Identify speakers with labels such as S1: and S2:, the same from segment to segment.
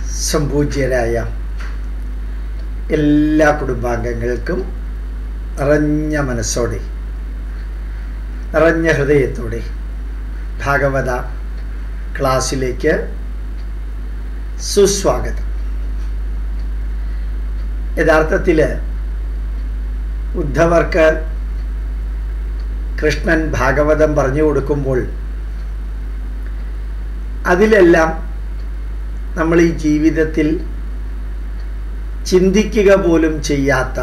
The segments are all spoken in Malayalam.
S1: സംപൂജ്യരായ എല്ലാ കുടുംബാംഗങ്ങൾക്കും നിറഞ്ഞ മനസ്സോടെ നിറഞ്ഞ ഹൃദയത്തോടെ ഭാഗവത ക്ലാസ്സിലേക്ക് സുസ്വാഗതം യഥാർത്ഥത്തിൽ ഉദ്ധവർക്ക് കൃഷ്ണൻ ഭാഗവതം പറഞ്ഞു കൊടുക്കുമ്പോൾ അതിലെല്ലാം നമ്മൾ ഈ ജീവിതത്തിൽ ചിന്തിക്കുക പോലും ചെയ്യാത്ത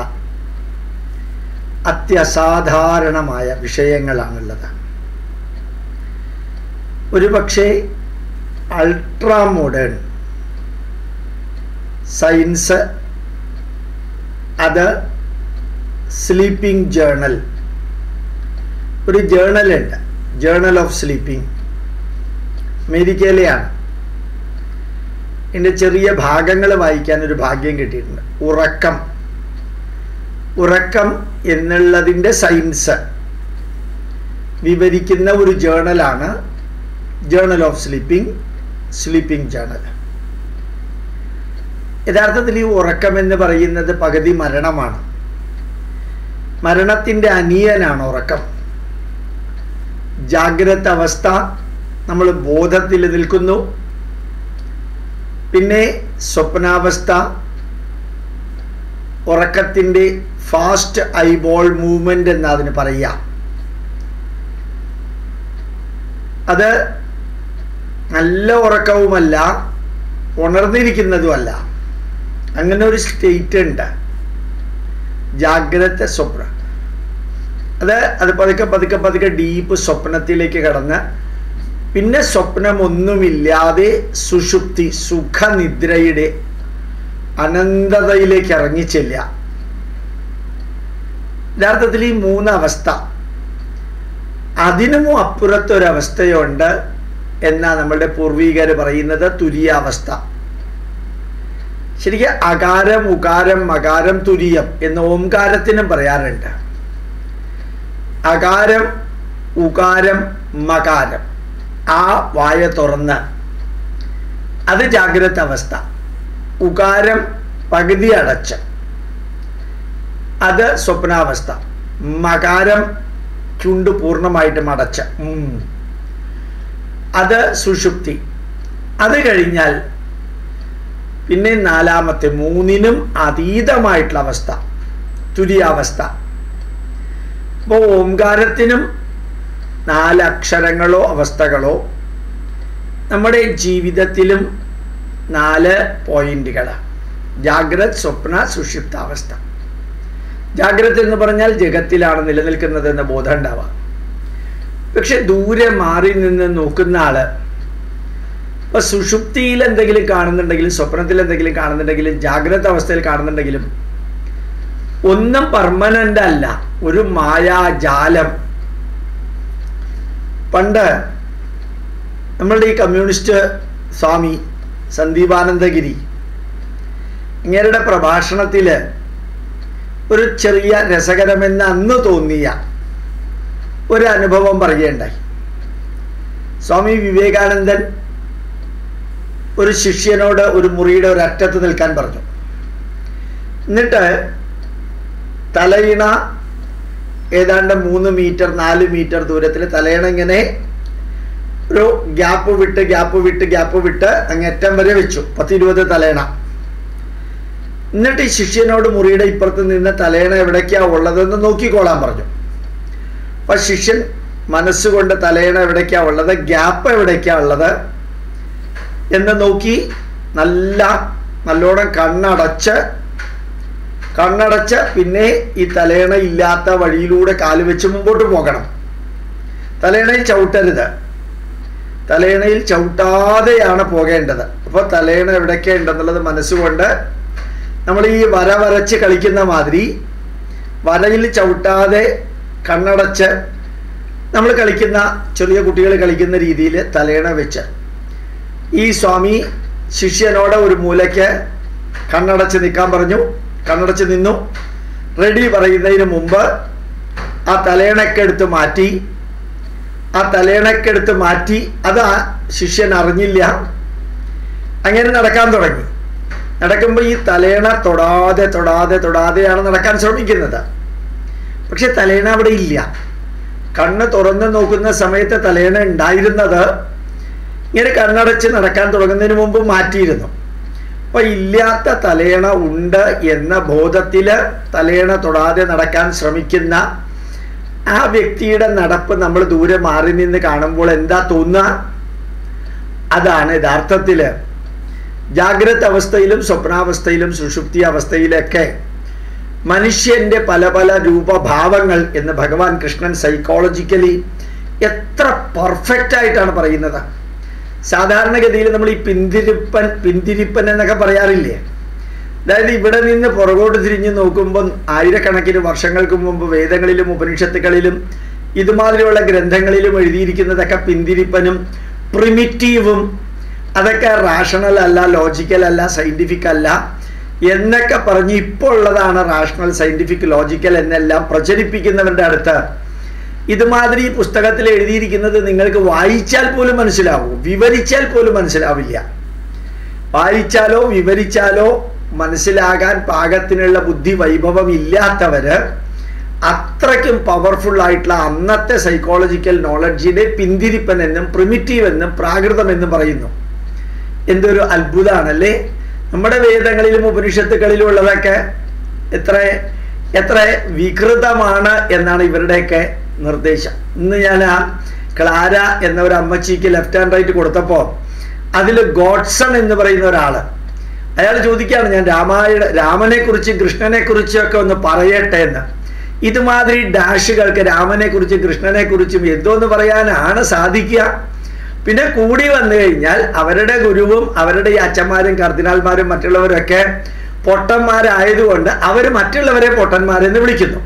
S1: അത്യസാധാരണമായ വിഷയങ്ങളാണുള്ളത് ഒരുപക്ഷെ അൾട്രാ മോഡേൺ സയൻസ് അത് സ്ലീപ്പിംഗ് ജേണൽ ഒരു ജേണലുണ്ട് ജേണൽ ഓഫ് സ്ലീപ്പിംഗ് അമേരിക്കയിലെയാണ് എൻ്റെ ചെറിയ ഭാഗങ്ങൾ വായിക്കാൻ ഒരു ഭാഗ്യം കിട്ടിയിട്ടുണ്ട് ഉറക്കം ഉറക്കം എന്നുള്ളതിൻ്റെ സയൻസ് വിവരിക്കുന്ന ഒരു ജേണലാണ് journal of sleeping sleeping journal യഥാർത്ഥത്തിൽ ഈ ഉറക്കം എന്ന് പറയുന്നത് പകുതി മരണമാണ് മരണത്തിൻ്റെ അനിയനാണ് ഉറക്കം ജാഗ്രത അവസ്ഥ നമ്മൾ ബോധത്തിൽ നിൽക്കുന്നു പിന്നെ സ്വപ്നാവസ്ഥ ഉറക്കത്തിൻ്റെ ഫാസ്റ്റ് ഐബോൾ മൂവ്മെൻ്റ് എന്ന് അതിന് പറയുക അത് നല്ല ഉറക്കവുമല്ല ഉണർന്നിരിക്കുന്നതുമല്ല അങ്ങനെ ഒരു സ്റ്റേറ്റ് ഉണ്ട് ജാഗ്രത സ്വപ്ന അത് അത് പതുക്കെ പതുക്കെ പതുക്കെ ഡീപ്പ് സ്വപ്നത്തിലേക്ക് കടന്ന് പിന്നെ സ്വപ്നമൊന്നുമില്ലാതെ സുഷുപ്തി സുഖനിദ്രയുടെ അനന്തതയിലേക്ക് ഇറങ്ങിച്ചെല്ല യഥാർത്ഥത്തിൽ ഈ മൂന്നവസ്ഥ അതിനും അപ്പുറത്തൊരവസ്ഥയുണ്ട് എന്നാ നമ്മളുടെ പൂർവീകർ പറയുന്നത് തുര്യാവസ്ഥ ശരിക്കും അകാരം ഉകാരം മകാരം തുരിയം എന്ന് ഓംകാരത്തിനും പറയാറുണ്ട് അകാരം ഉകാരം മകാരം ആ വായ തുറന്ന് അത് ജാഗ്രത അവസ്ഥ ഉകാരം പകുതി അടച്ച് അത് സ്വപ്നാവസ്ഥ മകാരം ചുണ്ട് പൂർണ്ണമായിട്ടും അടച്ച് അത് സുഷുപ്തി അത് കഴിഞ്ഞാൽ പിന്നെ നാലാമത്തെ മൂന്നിനും അതീതമായിട്ടുള്ള അവസ്ഥ തുര്യാവസ്ഥ അപ്പോൾ ഓംകാരത്തിനും നാലക്ഷരങ്ങളോ അവസ്ഥകളോ നമ്മുടെ ജീവിതത്തിലും നാല് പോയിന്റുകൾ ജാഗ്രത് സ്വപ്ന സുഷിപ്താവസ്ഥ ജാഗ്രത എന്ന് പറഞ്ഞാൽ ജഗത്തിലാണ് നിലനിൽക്കുന്നത് എന്ന ബോധം ഉണ്ടാവാം പക്ഷെ ദൂരെ മാറി നിന്ന് നോക്കുന്ന ആള് ഇപ്പൊ സുഷുപ്തിയിൽ എന്തെങ്കിലും കാണുന്നുണ്ടെങ്കിലും സ്വപ്നത്തിൽ എന്തെങ്കിലും കാണുന്നുണ്ടെങ്കിലും ജാഗ്രത അവസ്ഥയിൽ കാണുന്നുണ്ടെങ്കിലും ഒന്നും പെർമനന്റ് അല്ല ഒരു മായാജാലം പണ്ട് നമ്മളുടെ ഈ കമ്മ്യൂണിസ്റ്റ് സ്വാമി സന്ദീപാനന്ദഗിരി ഇങ്ങരുടെ പ്രഭാഷണത്തിൽ ഒരു ചെറിയ രസകരമെന്ന് അന്ന് തോന്നിയ ഒരു അനുഭവം പറയുകയുണ്ടായി സ്വാമി വിവേകാനന്ദൻ ഒരു ശിഷ്യനോട് ഒരു മുറിയുടെ ഒരു അറ്റത്ത് നിൽക്കാൻ പറഞ്ഞു എന്നിട്ട് തലയിണ ഏതാണ്ട് മൂന്ന് മീറ്റർ നാല് മീറ്റർ ദൂരത്തിൽ തലയിണ ഇങ്ങനെ ഒരു ഗ്യാപ്പ് വിട്ട് ഗ്യാപ്പ് വിട്ട് ഗ്യാപ്പ് വിട്ട് അങ്ങേറ്റം വരെ വെച്ചു പത്തിരുപത് തലയിണ എന്നിട്ട് ഈ ശിഷ്യനോട് മുറിയുടെ ഇപ്പുറത്ത് നിന്ന് തലയിണ എവിടേക്കാ ഉള്ളതെന്ന് നോക്കിക്കോളാൻ പറഞ്ഞു അപ്പൊ ശിഷ്യൻ മനസ്സുകൊണ്ട് തലയിണ എവിടേക്കാ ഉള്ളത് ഗ്യാപ്പ് എവിടേക്കാ ഉള്ളത് എന്ന് നോക്കി നല്ല നല്ലോണം കണ്ണടച്ച് കണ്ണടച്ച് പിന്നെ ഈ തലയണ ഇല്ലാത്ത വഴിയിലൂടെ കാല് വെച്ച് മുമ്പോട്ട് പോകണം തലയണയിൽ ചവിട്ടരുത് തലയണയിൽ ചവിട്ടാതെയാണ് പോകേണ്ടത് അപ്പോൾ തലയണ എവിടേക്ക് ഉണ്ടെന്നുള്ളത് മനസ്സുകൊണ്ട് നമ്മൾ ഈ വര വരച്ച് കളിക്കുന്ന മാതിരി വരയിൽ ചവിട്ടാതെ കണ്ണടച്ച് നമ്മൾ കളിക്കുന്ന ചെറിയ കുട്ടികൾ കളിക്കുന്ന രീതിയിൽ തലയണ വെച്ച് ഈ സ്വാമി ശിഷ്യനോട് ഒരു മൂലയ്ക്ക് കണ്ണടച്ച് നിൽക്കാൻ പറഞ്ഞു കണ്ണടച്ച് നിന്നു റെഡി പറയുന്നതിന് മുമ്പ് ആ തലയണക്കെടുത്ത് മാറ്റി ആ തലയണക്കെടുത്ത് മാറ്റി അത് ആ ശിഷ്യൻ അറിഞ്ഞില്ല അങ്ങനെ നടക്കാൻ തുടങ്ങി നടക്കുമ്പോൾ ഈ തലേണ തൊടാതെ തൊടാതെ തൊടാതെയാണ് നടക്കാൻ ശ്രമിക്കുന്നത് പക്ഷെ തലേണ അവിടെ ഇല്ല കണ്ണ് തുറന്ന് നോക്കുന്ന സമയത്ത് തലേണ ഉണ്ടായിരുന്നത് ഇങ്ങനെ കണ്ണടച്ച് നടക്കാൻ തുടങ്ങുന്നതിന് മുമ്പ് മാറ്റിയിരുന്നു അപ്പൊ ഇല്ലാത്ത തലേണ ഉണ്ട് എന്ന ബോധത്തില് തലേണ തൊടാതെ നടക്കാൻ ശ്രമിക്കുന്ന ആ വ്യക്തിയുടെ നടപ്പ് നമ്മൾ ദൂരെ മാറി നിന്ന് കാണുമ്പോൾ എന്താ തോന്നുക അതാണ് യഥാർത്ഥത്തില് ജാഗ്രത അവസ്ഥയിലും സ്വപ്നാവസ്ഥയിലും സുഷുപ്തി അവസ്ഥയിലൊക്കെ മനുഷ്യന്റെ പല പല രൂപഭാവങ്ങൾ എന്ന് ഭഗവാൻ കൃഷ്ണൻ സൈക്കോളജിക്കലി എത്ര പെർഫെക്റ്റ് ആയിട്ടാണ് പറയുന്നത് സാധാരണഗതിയിൽ നമ്മൾ ഈ പിന്തിരിപ്പൻ പിന്തിരിപ്പൻ എന്നൊക്കെ പറയാറില്ലേ അതായത് ഇവിടെ നിന്ന് പുറകോട്ട് തിരിഞ്ഞ് നോക്കുമ്പോൾ ആയിരക്കണക്കിന് വർഷങ്ങൾക്ക് മുമ്പ് വേദങ്ങളിലും ഉപനിഷത്തുകളിലും ഇതുമാതിരിയുള്ള ഗ്രന്ഥങ്ങളിലും എഴുതിയിരിക്കുന്നതൊക്കെ പിന്തിരിപ്പനും പ്രിമിറ്റീവും അതൊക്കെ റാഷണൽ അല്ല ലോജിക്കൽ അല്ല സയന്റിഫിക് അല്ല എന്നൊക്കെ പറഞ്ഞ് ഇപ്പോൾ ഉള്ളതാണ് റാഷണൽ സയന്റിഫിക് ലോജിക്കൽ എന്നെല്ലാം പ്രചരിപ്പിക്കുന്നവരുടെ അടുത്ത് ഇതുമാതിരി ഈ പുസ്തകത്തിൽ എഴുതിയിരിക്കുന്നത് നിങ്ങൾക്ക് വായിച്ചാൽ പോലും മനസ്സിലാവും വിവരിച്ചാൽ പോലും മനസ്സിലാവില്ല വായിച്ചാലോ വിവരിച്ചാലോ മനസ്സിലാകാൻ പാകത്തിനുള്ള ബുദ്ധി വൈഭവം ഇല്ലാത്തവര് അത്രയ്ക്കും പവർഫുൾ ആയിട്ടുള്ള അന്നത്തെ സൈക്കോളജിക്കൽ നോളജിനെ പിന്തിരിപ്പൻ എന്നും പ്രിമിറ്റീവ് എന്നും പ്രാകൃതം എന്നും പറയുന്നു എന്തൊരു അത്ഭുതമാണല്ലേ നമ്മുടെ വേദങ്ങളിലും ഉപനിഷത്തുകളിലും ഉള്ളതൊക്കെ എത്ര എത്ര വികൃതമാണ് എന്നാണ് ഇവരുടെയൊക്കെ നിർദ്ദേശം ഇന്ന് ഞാൻ ആ ക്ലാര എന്ന ഒരു അമ്മച്ചിക്ക് ലെഫ്റ്റ് ഹാൻഡ് റൈറ്റ് കൊടുത്തപ്പോൾ അതിൽ ഗോഡ്സൺ എന്ന് പറയുന്ന ഒരാള് അയാൾ ചോദിക്കുകയാണ് ഞാൻ രാമായണ രാമനെ കുറിച്ചും കൃഷ്ണനെ കുറിച്ചും ഒക്കെ ഒന്ന് പറയട്ടെ എന്ന് ഇതുമാതിരി ഡാഷുകൾക്ക് രാമനെ കുറിച്ചും കൃഷ്ണനെ കുറിച്ചും എന്തോന്ന് പറയാനാണ് സാധിക്കുക പിന്നെ കൂടി വന്നു കഴിഞ്ഞാൽ അവരുടെ ഗുരുവും അവരുടെ ഈ അച്ഛന്മാരും കർദിനാൾമാരും മറ്റുള്ളവരൊക്കെ പൊട്ടന്മാരായതുകൊണ്ട് അവർ മറ്റുള്ളവരെ പൊട്ടന്മാരെന്ന് വിളിക്കുന്നു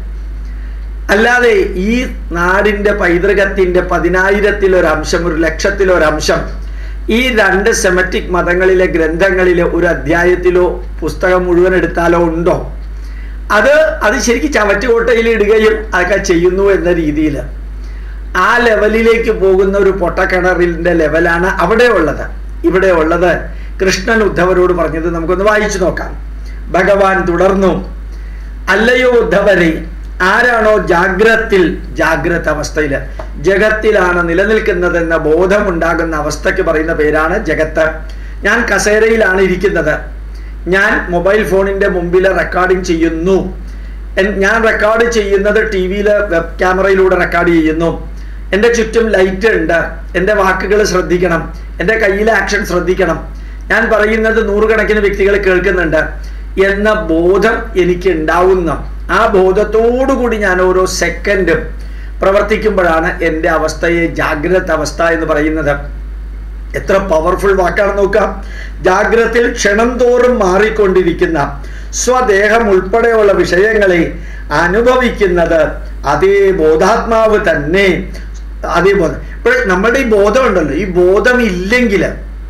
S1: അല്ലാതെ ഈ നാടിന്റെ പൈതൃകത്തിന്റെ പതിനായിരത്തിലൊരംശം ഒരു ലക്ഷത്തിലൊരംശം ഈ രണ്ട് സെമറ്റിക് മതങ്ങളിലെ ഗ്രന്ഥങ്ങളിലെ ഒരു അധ്യായത്തിലോ പുസ്തകം മുഴുവൻ എടുത്താലോ ഉണ്ടോ അത് അത് ശരിക്കും ചവറ്റുകൊട്ടയിൽ ഇടുകയും അതൊക്കെ ചെയ്യുന്നു എന്ന രീതിയിൽ ആ ലെവലിലേക്ക് പോകുന്ന ഒരു പൊട്ടക്കിണറിന്റെ ലെവലാണ് അവിടെ ഉള്ളത് ഇവിടെ ഉള്ളത് കൃഷ്ണൻ ഉദ്ധവരോട് പറഞ്ഞത് നമുക്കൊന്ന് വായിച്ചു നോക്കാം ഭഗവാൻ തുടർന്നു അല്ലയോ ഉദ്ധവരെ ആരാണോ ജാഗ്രത്തിൽ ജാഗ്രത അവസ്ഥയില് ജഗത്തിലാണ് നിലനിൽക്കുന്നതെന്ന ബോധമുണ്ടാകുന്ന അവസ്ഥയ്ക്ക് പറയുന്ന പേരാണ് ജഗത്ത് ഞാൻ കസേരയിലാണ് ഇരിക്കുന്നത് ഞാൻ മൊബൈൽ ഫോണിന്റെ മുമ്പിൽ റെക്കോർഡിംഗ് ചെയ്യുന്നു ഞാൻ റെക്കോർഡ് ചെയ്യുന്നത് ടി വിയിൽ വെബ് ക്യാമറയിലൂടെ റെക്കോർഡ് ചെയ്യുന്നു എൻ്റെ ചുറ്റും ലൈറ്റ് ഉണ്ട് എൻ്റെ വാക്കുകൾ ശ്രദ്ധിക്കണം എൻ്റെ കയ്യിലെ ആക്ഷൻ ശ്രദ്ധിക്കണം ഞാൻ പറയുന്നത് നൂറുകണക്കിന് വ്യക്തികൾ കേൾക്കുന്നുണ്ട് എന്ന ബോധം എനിക്ക് ഉണ്ടാവുന്ന ആ ബോധത്തോടുകൂടി ഞാൻ ഓരോ സെക്കൻഡും പ്രവർത്തിക്കുമ്പോഴാണ് എൻ്റെ അവസ്ഥയെ ജാഗ്രത അവസ്ഥ എന്ന് പറയുന്നത് എത്ര പവർഫുൾ വാക്കാണ് നോക്കാം ജാഗ്രതയിൽ ക്ഷണം തോറും മാറിക്കൊണ്ടിരിക്കുന്ന സ്വദേഹം ഉൾപ്പെടെയുള്ള വിഷയങ്ങളെ അനുഭവിക്കുന്നത് അതേ ബോധാത്മാവ് തന്നെ അതേ ബോധം ഇപ്പോൾ നമ്മുടെ ഈ ബോധം ഉണ്ടല്ലോ ഈ ബോധം ഇല്ലെങ്കിൽ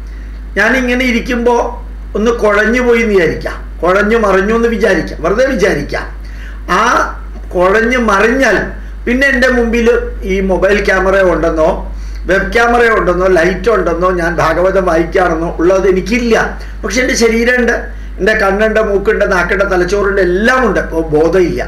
S1: ഞാൻ ഇങ്ങനെ ഇരിക്കുമ്പോൾ ഒന്ന് കുഴഞ്ഞു പോയി എന്ന് വിചാരിക്കാം കുഴഞ്ഞു മറിഞ്ഞു എന്ന് വിചാരിക്കാം വെറുതെ വിചാരിക്കാം ആ കുഴഞ്ഞു മറിഞ്ഞാൽ പിന്നെ എൻ്റെ മുമ്പിൽ ഈ മൊബൈൽ ക്യാമറ ഉണ്ടെന്നോ വെബ് ക്യാമറ ഉണ്ടെന്നോ ലൈറ്റ് ഉണ്ടെന്നോ ഞാൻ ഭാഗവതം വായിക്കാണെന്നോ ഉള്ളത് എനിക്കില്ല പക്ഷെ എൻ്റെ ശരീരമുണ്ട് എൻ്റെ കണ്ണുണ്ട് മൂക്കുണ്ട് നാക്കുണ്ട് തലച്ചോറുണ്ട് എല്ലാം ഉണ്ട് അപ്പോൾ ബോധമില്ല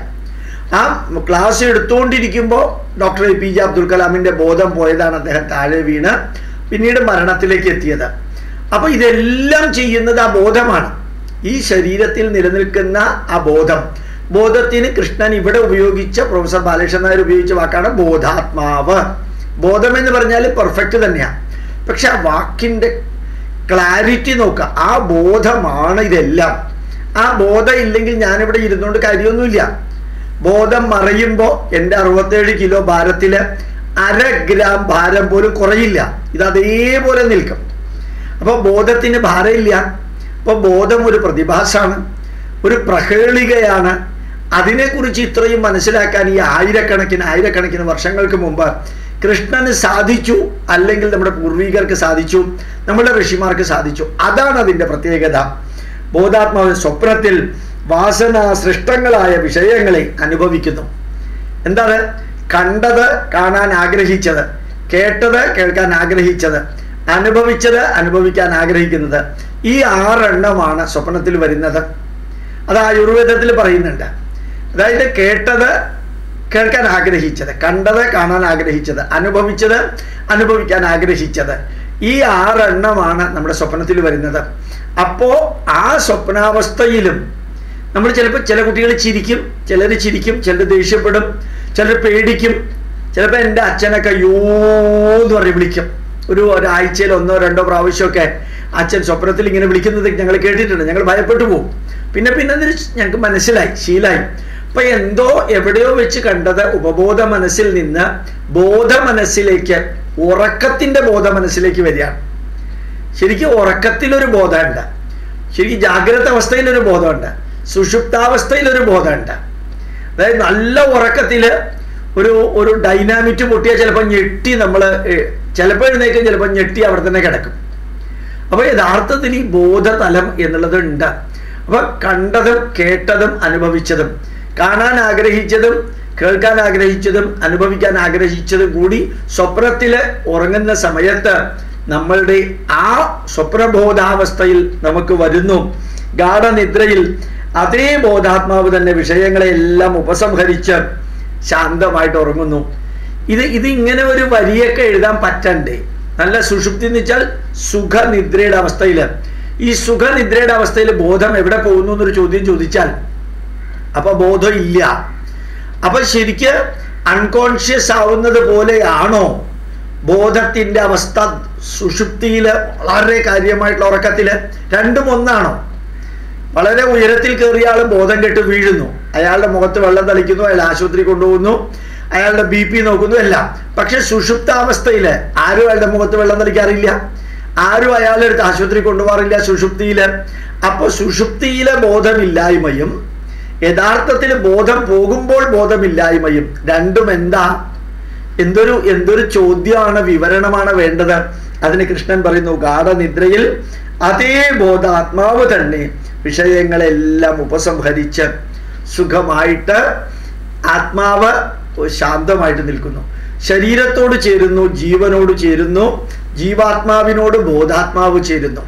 S1: ആ ക്ലാസ് എടുത്തുകൊണ്ടിരിക്കുമ്പോൾ doctor A P J Abdul കലാമിൻ്റെ ബോധം പോയതാണ് അദ്ദേഹം താഴെ വീണ് പിന്നീട് മരണത്തിലേക്ക് എത്തിയത് അപ്പോൾ ഇതെല്ലാം ചെയ്യുന്നത് ആ ബോധമാണ് ഈ ശരീരത്തിൽ നിലനിൽക്കുന്ന ആ ബോധം ബോധത്തിന് കൃഷ്ണൻ ഇവിടെ ഉപയോഗിച്ച പ്രൊഫസർ ബാലകൃഷ്ണൻ നായർ ഉപയോഗിച്ച വാക്കാണ് ബോധാത്മാവ് ബോധം എന്ന് പറഞ്ഞാൽ പെർഫെക്റ്റ് തന്നെയാണ് പക്ഷെ ആ വാക്കിൻ്റെ ക്ലാരിറ്റി നോക്കുക ആ ബോധമാണ് ഇതെല്ലാം ആ ബോധം ഇല്ലെങ്കിൽ ഞാനിവിടെ ഇരുന്നുകൊണ്ട് കാര്യമൊന്നുമില്ല ബോധം മറയുമ്പോൾ എൻ്റെ അറുപത്തേഴ് കിലോ ഭാരത്തിൽ അര ഗ്രാം ഭാരം പോലും കുറയില്ല ഇത് അതേപോലെ നിൽക്കും അപ്പോൾ ബോധത്തിന് ഭാരമില്ല അപ്പോൾ ബോധം ഒരു പ്രതിഭാസമാണ് ഒരു പ്രഹേളികയാണ് അതിനെക്കുറിച്ച് ഇത്രയും മനസ്സിലാക്കാൻ ഈ ആയിരക്കണക്കിന് ആയിരക്കണക്കിന് വർഷങ്ങൾക്ക് മുമ്പ് കൃഷ്ണന് സാധിച്ചു അല്ലെങ്കിൽ നമ്മുടെ പൂർവികർക്ക് സാധിച്ചു നമ്മുടെ ഋഷിമാർക്ക് സാധിച്ചു അതാണ് അതിൻ്റെ പ്രത്യേകത ബോധാത്മാവ് സ്വപ്നത്തിൽ വാസന സൃഷ്ടങ്ങളായ വിഷയങ്ങളെ അനുഭവിക്കുന്നു എന്താണ് കണ്ടത് കാണാൻ ആഗ്രഹിച്ചത് കേട്ടത് കേൾക്കാൻ ആഗ്രഹിച്ചത് അനുഭവിച്ചത് അനുഭവിക്കാൻ ആഗ്രഹിക്കുന്നത് ഈ ആറെണ്ണമാണ് സ്വപ്നത്തിൽ വരുന്നത് അത് ആയുർവേദത്തിൽ പറയുന്നുണ്ട് അതായത് കേട്ടത് കേൾക്കാൻ ആഗ്രഹിച്ചത് കണ്ടത് കാണാൻ ആഗ്രഹിച്ചത് അനുഭവിച്ചത് അനുഭവിക്കാൻ ആഗ്രഹിച്ചത് ഈ ആറെണ്ണമാണ് നമ്മുടെ സ്വപ്നത്തിൽ വരുന്നത് അപ്പോൾ ആ സ്വപ്നാവസ്ഥയിലും നമ്മൾ ചിലപ്പോൾ ചില കുട്ടികൾ ചിരിക്കും ചിലർ ചിരിക്കും ചിലർ ദേഷ്യപ്പെടും ചിലർ പേടിക്കും ചിലപ്പോൾ എൻ്റെ അച്ഛനൊക്കെ യോ എന്ന് പറഞ്ഞ് വിളിക്കും ഒരു ഒരാഴ്ചയിൽ ഒന്നോ രണ്ടോ പ്രാവശ്യമൊക്കെ അച്ഛൻ സ്വപ്നത്തിൽ ഇങ്ങനെ വിളിക്കുന്നത് ഞങ്ങൾ കേട്ടിട്ടുണ്ട് ഞങ്ങൾ ഭയപ്പെട്ടു പോകും പിന്നെ പിന്നെ അതിന് ഞങ്ങൾക്ക് മനസ്സിലായി ശീലായി അപ്പൊ എന്തോ എവിടെയോ വെച്ച് കണ്ടത് ഉപബോധ മനസ്സിൽ നിന്ന് ബോധ മനസ്സിലേക്ക് ഉറക്കത്തിന്റെ ബോധ മനസ്സിലേക്ക് വരികയാണ് ശരിക്കും ഉറക്കത്തിലൊരു ബോധമുണ്ട് ശരിക്കും ജാഗ്രത അവസ്ഥയിലൊരു ബോധമുണ്ട് സുഷുപ്താവസ്ഥയിലൊരു ബോധമുണ്ട് അതായത് നല്ല ഉറക്കത്തില് ഒരു ഒരു ഡൈനാമിറ്റ് പൊട്ടിയാൽ ചിലപ്പോൾ ഞെട്ടി നമ്മൾ ചിലപ്പോൾ എഴുന്നേക്കും ചിലപ്പോൾ ഞെട്ടി അവിടെ തന്നെ കിടക്കും അപ്പൊ യഥാർത്ഥത്തിൽ ഈ ബോധതലം എന്നുള്ളത് ഉണ്ട് അപ്പൊ കണ്ടതും കേട്ടതും അനുഭവിച്ചതും കാണാൻ ആഗ്രഹിച്ചതും കേൾക്കാൻ ആഗ്രഹിച്ചതും അനുഭവിക്കാൻ ആഗ്രഹിച്ചതും കൂടി സ്വപ്നത്തില് ഉറങ്ങുന്ന സമയത്ത് നമ്മളുടെ ആ സ്വപ്നബോധാവസ്ഥയിൽ നമുക്ക് വരുന്നു ഗാഠനിദ്രയിൽ അതേ ബോധാത്മാവ് തന്നെ വിഷയങ്ങളെല്ലാം ഉപസംഹരിച്ച് ശാന്തമായിട്ട് ഉറങ്ങുന്നു ഇത് ഇത് ഇങ്ങനെ ഒരു വരിയൊക്കെ എഴുതാൻ പറ്റണ്ടേ നല്ല സുഷുപ്തി എന്ന് വെച്ചാൽ സുഖനിദ്രയുടെ അവസ്ഥയിൽ ഈ സുഖനിദ്രയുടെ അവസ്ഥയിൽ ബോധം എവിടെ പോകുന്നു എന്നൊരു ചോദ്യം ചോദിച്ചാൽ അപ്പൊ ബോധം ഇല്ല അപ്പൊ ശരിക്ക് അൺകോൺഷ്യസ് ആവുന്നത് പോലെയാണോ ബോധത്തിന്റെ അവസ്ഥ സുഷുപ്തിയില് വളരെ കാര്യമായിട്ടുള്ള ഉറക്കത്തില് രണ്ടും ഒന്നാണോ വളരെ ഉയരത്തിൽ കയറിയ ആൾ ബോധം കെട്ട് വീഴുന്നു അയാളുടെ മുഖത്ത് വെള്ളം തളിക്കുന്നു അയാൾ ആശുപത്രി കൊണ്ടുപോകുന്നു അയാളുടെ ബി പി നോക്കുന്നു എല്ലാം പക്ഷെ സുഷുപ്താവസ്ഥയില് ആരും അയാളുടെ മുഖത്ത് വെള്ളം തളിക്കാറില്ല ആരും അയാളുടെ അടുത്ത് ആശുപത്രി കൊണ്ടുപോകാറില്ല സുഷുപ്തിയില് അപ്പൊ സുഷുപ്തിയിലെ ബോധമില്ലായ്മയും യഥാർത്ഥത്തിൽ ബോധം പോകുമ്പോൾ ബോധമില്ലായ്മയും രണ്ടും എന്താ എന്തൊരു എന്തൊരു ചോദ്യമാണ് വിവരണമാണ് വേണ്ടത് അതിന് കൃഷ്ണൻ പറയുന്നു ഗാഠനിദ്രയിൽ അതേ ബോധാത്മാവ് തന്നെ വിഷയങ്ങളെല്ലാം ഉപസംഹരിച്ച് സുഖമായിട്ട് ആത്മാവ് ശാന്തമായിട്ട് നിൽക്കുന്നു ശരീരത്തോട് ചേരുന്നു ജീവനോട് ചേരുന്നു ജീവാത്മാവിനോട് ബോധാത്മാവ് ചേരുന്നു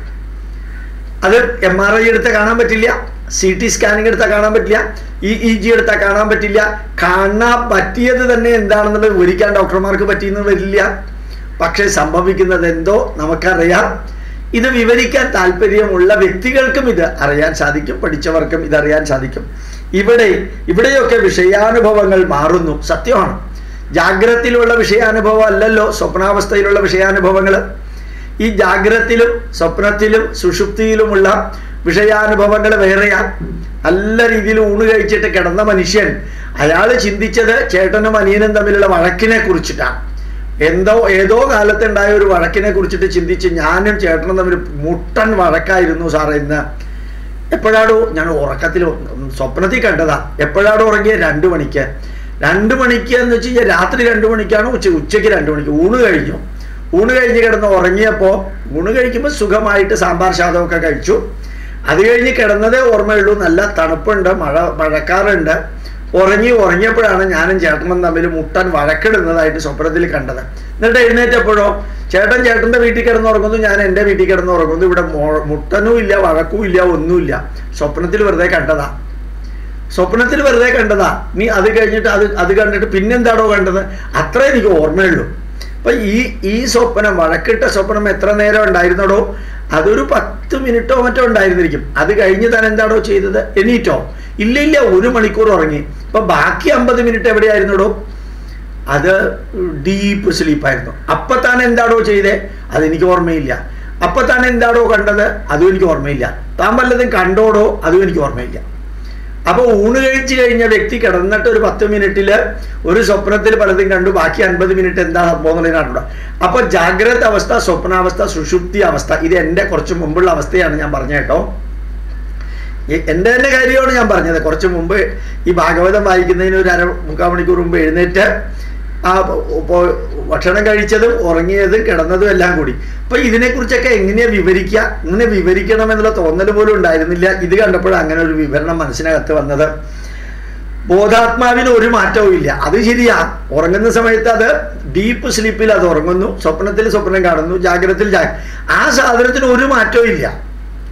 S1: അത് എം ആർ ഐ എടുത്താൽ കാണാൻ പറ്റില്ല സി ടി സ്കാനിങ് എടുത്താൽ കാണാൻ പറ്റില്ല ഇ ഇ ജി എടുത്താൽ കാണാൻ പറ്റില്ല കാണാൻ പറ്റിയത് തന്നെ എന്താണെന്നുള്ളത് വിവരിക്കാൻ ഡോക്ടർമാർക്ക് പറ്റിയെന്ന് വരില്ല പക്ഷെ സംഭവിക്കുന്നത് എന്തോ നമുക്കറിയാം ഇത് വിവരിക്കാൻ താല്പര്യമുള്ള വ്യക്തികൾക്കും ഇത് അറിയാൻ സാധിക്കും പഠിച്ചവർക്കും ഇത് അറിയാൻ സാധിക്കും ഇവിടെ ഇവിടെയൊക്കെ വിഷയാനുഭവങ്ങൾ മാറുന്നു സത്യമാണ് ജാഗ്രതയിലുള്ള വിഷയാനുഭവം അല്ലല്ലോ സ്വപ്നാവസ്ഥയിലുള്ള വിഷയാനുഭവങ്ങൾ ഈ ജാഗ്രതത്തിലും സ്വപ്നത്തിലും സുഷുപ്തിയിലുമുള്ള വിഷയാനുഭവങ്ങൾ വേറെയാ നല്ല രീതിയിൽ ഊണ് കഴിച്ചിട്ട് കിടന്ന മനുഷ്യൻ അയാൾ ചിന്തിച്ചത് ചേട്ടനും അനിയനും തമ്മിലുള്ള വഴക്കിനെ കുറിച്ചിട്ടാണ് എന്തോ ഏതോ കാലത്തുണ്ടായ ഒരു വഴക്കിനെ കുറിച്ചിട്ട് ചിന്തിച്ച് ഞാനും ചേട്ടനും തമ്മിൽ മുട്ടൻ വഴക്കായിരുന്നു സാറേ ഇന്ന് എപ്പോഴാടോ ഞാൻ ഉറക്കത്തിൽ സ്വപ്നത്തിൽ കണ്ടതാ എപ്പോഴാടോ ഉറങ്ങിയ രണ്ടു മണിക്ക് രണ്ടു മണിക്ക് എന്ന് വെച്ച് കഴിഞ്ഞാൽ രാത്രി രണ്ടു മണിക്കാണ് ഉച്ച ഉച്ചയ്ക്ക് രണ്ടു മണിക്ക് ഊണ് കഴിഞ്ഞു ഊണ് കഴിഞ്ഞ് കിടന്ന് ഉറങ്ങിയപ്പോൾ ഊണ് കഴിക്കുമ്പോൾ സുഖമായിട്ട് സാമ്പാർ ശാദമൊക്കെ കഴിച്ചു അത് കഴിഞ്ഞ് കിടന്നതേ ഓർമ്മയുള്ളൂ നല്ല തണുപ്പുണ്ട് മഴ മഴക്കാറുണ്ട് ഉറങ്ങി ഉറങ്ങിയപ്പോഴാണ് ഞാനും ചേട്ടനും തമ്മിൽ മുട്ടൻ വഴക്കിടുന്നതായിട്ട് സ്വപ്നത്തിൽ കണ്ടത് എന്നിട്ട് എഴുന്നേറ്റപ്പോഴോ ചേട്ടൻ ചേട്ടൻ്റെ വീട്ടിൽ കിടന്ന് ഉറങ്ങുന്നു ഞാൻ എൻ്റെ വീട്ടിൽ കിടന്ന് ഉറങ്ങുന്നു ഇവിടെ മോ- മുട്ടനും ഇല്ല വഴക്കും ഇല്ല ഒന്നുമില്ല സ്വപ്നത്തിൽ വെറുതെ കണ്ടതാ സ്വപ്നത്തിൽ വെറുതെ കണ്ടതാ നീ അത് കഴിഞ്ഞിട്ട് അത് അത് കണ്ടിട്ട് പിന്നെന്താണോ കണ്ടത് അത്രേ എനിക്ക് ഓർമ്മയുള്ളൂ അപ്പൊ ഈ ഈ സ്വപ്നം വഴക്കിട്ട സ്വപ്നം എത്ര നേരം ഉണ്ടായിരുന്നടോ അതൊരു പത്ത് മിനിറ്റോ മറ്റോ ഉണ്ടായിരുന്നിരിക്കും അത് കഴിഞ്ഞ് താൻ എന്താണോ ചെയ്തത് എണീറ്റോ ഇല്ല ഇല്ല ഒരു മണിക്കൂർ ഉറങ്ങി അപ്പൊ ബാക്കി അമ്പത് മിനിറ്റ് എവിടെയായിരുന്നടോ അത് ഡീപ്പ് സ്ലീപ്പായിരുന്നു അപ്പൊ താൻ എന്താണോ ചെയ്തേ അതെനിക്ക് ഓർമ്മയില്ല അപ്പൊ താൻ എന്താണോ കണ്ടത് അതും എനിക്ക് ഓർമ്മയില്ല താൻ വല്ലതും കണ്ടോടോ അതും എനിക്ക് ഓർമ്മയില്ല അപ്പൊ ഊണ് കഴിച്ചു കഴിഞ്ഞ വ്യക്തി കിടന്നിട്ട് ഒരു പത്ത് മിനിറ്റില് ഒരു സ്വപ്നത്തിൽ പലതും കണ്ടു ബാക്കി അൻപത് മിനിറ്റ് എന്താ സംഭവം എന്നുള്ളത് കണ്ടു അപ്പൊ ജാഗ്രത അവസ്ഥ സ്വപ്നാവസ്ഥ സുഷുപ്തി അവസ്ഥ ഇത് എന്റെ കുറച്ച് മുമ്പുള്ള അവസ്ഥയാണ് ഞാൻ പറഞ്ഞ കേട്ടോ ഈ- എൻ്റെ തന്നെ കാര്യമാണ് ഞാൻ പറഞ്ഞത് കുറച്ച് മുമ്പ് ഈ ഭാഗവതം വായിക്കുന്നതിന് ഒരു അര മുക്കാൽ മണിക്കൂർ മുമ്പ് എഴുന്നേറ്റ് ആ ഇപ്പോൾ ഭക്ഷണം കഴിച്ചതും ഉറങ്ങിയതും കിടന്നതും എല്ലാം കൂടി അപ്പൊ ഇതിനെക്കുറിച്ചൊക്കെ എങ്ങനെയാ വിവരിക്കുക ഇങ്ങനെ വിവരിക്കണം എന്നുള്ള തോന്നൽ പോലും ഉണ്ടായിരുന്നില്ല ഇത് കണ്ടപ്പോഴാണ് അങ്ങനെ ഒരു വിവരണം മനസ്സിനകത്ത് വന്നത് ബോധാത്മാവിന് ഒരു മാറ്റവും ഇല്ല അത് ശരിയാ ഉറങ്ങുന്ന സമയത്ത് അത് ഡീപ്പ് സ്ലീപ്പിൽ അത് ഉറങ്ങുന്നു സ്വപ്നത്തിൽ സ്വപ്നം കാണുന്നു ജാഗ്രതയിൽ ജാ ആ സാധനത്തിന് ഒരു മാറ്റവും ഇല്ല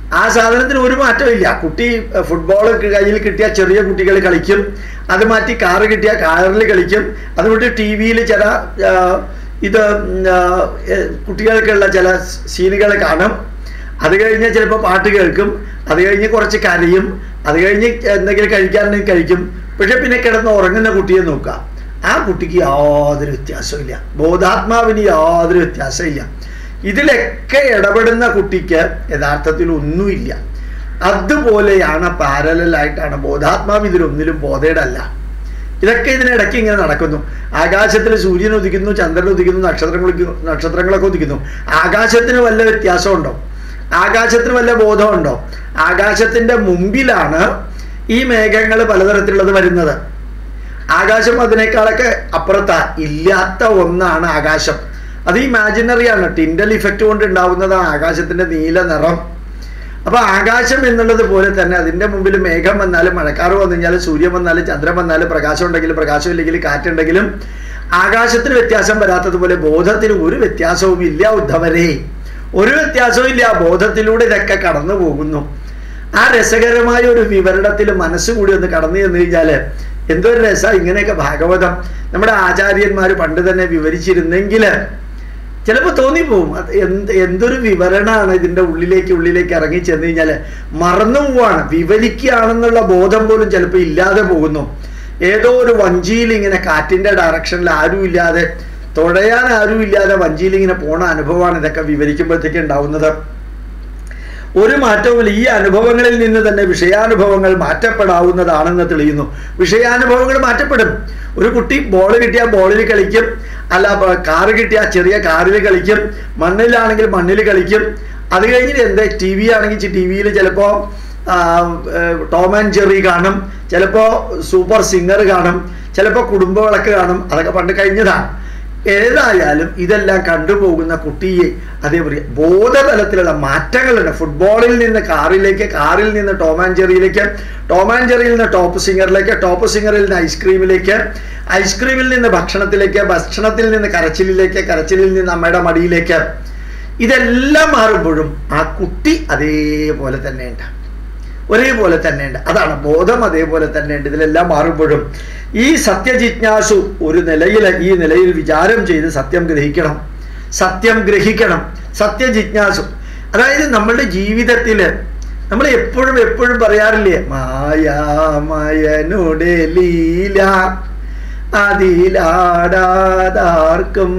S1: ആ സാധനത്തിന് ഒരു മാറ്റവും ഇല്ല കുട്ടി ഫുട്ബോൾ കയ്യിൽ കിട്ടിയ ചെറിയ കുട്ടികൾ കളിക്കും അത് മാറ്റി കാറ് കിട്ടിയ കാറിൽ കളിക്കും അത് വിട്ട് ടി വിയിൽ ചില ആ, ഇത് ഉം, ആ, എ, കുട്ടികൾക്കുള്ള ചില സീനുകൾ കാണും അത് കഴിഞ്ഞ് ചിലപ്പോൾ പാട്ട് കേൾക്കും അത് കഴിഞ്ഞ് കുറച്ച് കരയും അത് കഴിഞ്ഞ് എന്തെങ്കിലും കഴിക്കാനുണ്ടെങ്കിൽ കഴിക്കും പക്ഷെ പിന്നെ കിടന്ന് ഉറങ്ങുന്ന കുട്ടിയെ നോക്കുക ആ കുട്ടിക്ക് യാതൊരു വ്യത്യാസവും ഇല്ല ബോധാത്മാവിന് യാതൊരു വ്യത്യാസവും ഇല്ല ഇതിലൊക്കെ ഇടപെടുന്ന കുട്ടിക്ക് യഥാർത്ഥത്തിൽ ഒന്നുമില്ല അതുപോലെയാണ് പാരലായിട്ടാണ് ബോധാത്മാവ് ഇതിലൊന്നിലും ബോധേടല്ല ഇതൊക്കെ ഇതിനിടയ്ക്ക് ഇങ്ങനെ നടക്കുന്നു ആകാശത്തിൽ സൂര്യൻ ഉദിക്കുന്നു ചന്ദ്രൻ ഉദിക്കുന്നു നക്ഷത്രങ്ങൾ നക്ഷത്രങ്ങളൊക്കെ ഉദിക്കുന്നു ആകാശത്തിന് വല്ല വ്യത്യാസമുണ്ടോ ആകാശത്തിന് വല്ല ബോധമുണ്ടോ ആകാശത്തിന്റെ മുമ്പിലാണ് ഈ മേഘങ്ങൾ പലതരത്തിലുള്ളത് വരുന്നത് ആകാശം അതിനേക്കാളൊക്കെ അപ്പുറത്താ ഇല്ലാത്ത ഒന്നാണ് ആകാശം അത് ഇമാജിനറി ആണ് ടിൻഡൽ ഇഫക്റ്റ് കൊണ്ട് ഉണ്ടാവുന്നതാണ് ആകാശത്തിന്റെ നീല നിറം അപ്പൊ ആകാശം എന്നുള്ളത് പോലെ തന്നെ അതിന്റെ മുമ്പിൽ മേഘം വന്നാലും മഴക്കാറ് വന്നു കഴിഞ്ഞാലും സൂര്യൻ വന്നാലും ചന്ദ്രൻ വന്നാലും പ്രകാശം ഉണ്ടെങ്കിലും പ്രകാശം ഇല്ലെങ്കിലും കാറ്റുണ്ടെങ്കിലും ആകാശത്തിന് വ്യത്യാസം വരാത്തതുപോലെ ബോധത്തിന് ഒരു വ്യത്യാസവും ഇല്ല ഉദ്ധവരെ ഒരു വ്യത്യാസവും ഇല്ല ബോധത്തിലൂടെ ഇതൊക്കെ കടന്നു പോകുന്നു ആ രസകരമായ ഒരു വിവരണത്തിൽ മനസ്സുകൂടി ഒന്ന് കടന്നു ചെന്ന് കഴിഞ്ഞാല് എന്തൊരു രസ ഇങ്ങനെയൊക്കെ ഭാഗവതം നമ്മുടെ ആചാര്യന്മാർ പണ്ട് തന്നെ വിവരിച്ചിരുന്നെങ്കിൽ ചിലപ്പോൾ തോന്നിപ്പോവും അത് എന്ത് എന്തൊരു വിവരണമാണ് ഇതിന്റെ ഉള്ളിലേക്ക് ഉള്ളിലേക്ക് ഇറങ്ങി ചെന്ന് കഴിഞ്ഞാൽ മറന്നു പോവാണ് വിവരിക്കുകയാണെന്നുള്ള ബോധം പോലും ചിലപ്പോൾ ഇല്ലാതെ പോകുന്നു ഏതോ ഒരു വഞ്ചിയിൽ ഇങ്ങനെ കാറ്റിന്റെ ഡയറക്ഷനിൽ ആരും ഇല്ലാതെ തുഴയാൻ ആരും ഇല്ലാതെ വഞ്ചിയിൽ ഇങ്ങനെ പോണ അനുഭവമാണ് ഇതൊക്കെ വിവരിക്കുമ്പോഴത്തേക്ക് ഉണ്ടാവുന്നത് ഒരു മാറ്റവുമില്ല ഈ അനുഭവങ്ങളിൽ നിന്ന് തന്നെ വിഷയാനുഭവങ്ങൾ മാറ്റപ്പെടാവുന്നതാണെന്ന് തെളിയുന്നു വിഷയാനുഭവങ്ങൾ മാറ്റപ്പെടും ഒരു കുട്ടി ബോൾ കിട്ടിയാൽ ബോളിൽ കളിക്കും അല്ല ബ- കാറ് കിട്ടിയാൽ ചെറിയ കാറിൽ കളിക്കും മണ്ണിലാണെങ്കിൽ മണ്ണിൽ കളിക്കും അത് കഴിഞ്ഞിട്ട് എന്താ ടി വി ആണെങ്കിൽ ടി വിയിൽ ചിലപ്പോൾ ടോം ആൻഡ് ജെറി കാണും ചിലപ്പോൾ സൂപ്പർ സിംഗർ കാണും ചിലപ്പോൾ കുടുംബവിളക്ക് കാണും അതൊക്കെ പണ്ട് കഴിഞ്ഞതാണ് ഏതായാലും ഇതെല്ലാം കണ്ടുപോകുന്ന കുട്ടിയെ അതേപോലെ ബോധതലത്തിലുള്ള മാറ്റങ്ങളുണ്ട് ഫുട്ബോളിൽ നിന്ന് കാറിലേക്ക് കാറിൽ നിന്ന് ടോം ആൻഡ് ജെറിയിലേക്ക് ടോം ആൻഡ് ജെറിയിൽ നിന്ന് ടോപ്പ് സിംഗറിലേക്ക് ടോപ്പ് സിംഗറിൽ നിന്ന് ഐസ്ക്രീമിലേക്ക് ഐസ്ക്രീമിൽ നിന്ന് ഭക്ഷണത്തിലേക്ക് ഭക്ഷണത്തിൽ നിന്ന് കരച്ചിലിലേക്ക് കരച്ചിലിൽ നിന്ന് അമ്മയുടെ മടിയിലേക്ക് ഇതെല്ലാം മാറുമ്പോഴും ആ കുട്ടി അതേപോലെ തന്നെയുണ്ട് ഒരേപോലെ തന്നെയുണ്ട് അതാണ് ബോധം അതേപോലെ തന്നെയുണ്ട് ഇതിലെല്ലാം മാറുമ്പോഴും ഈ സത്യജിജ്ഞാസു ഒരു നിലയിൽ ഈ നിലയിൽ വിചാരം ചെയ്ത് സത്യം ഗ്രഹിക്കണം സത്യം ഗ്രഹിക്കണം സത്യജിജ്ഞാസു അതായത് നമ്മളുടെ ജീവിതത്തിൽ നമ്മൾ എപ്പോഴും എപ്പോഴും പറയാറില്ലേ മായാമയനുടെ ലീല അതിലാടാതാർക്കും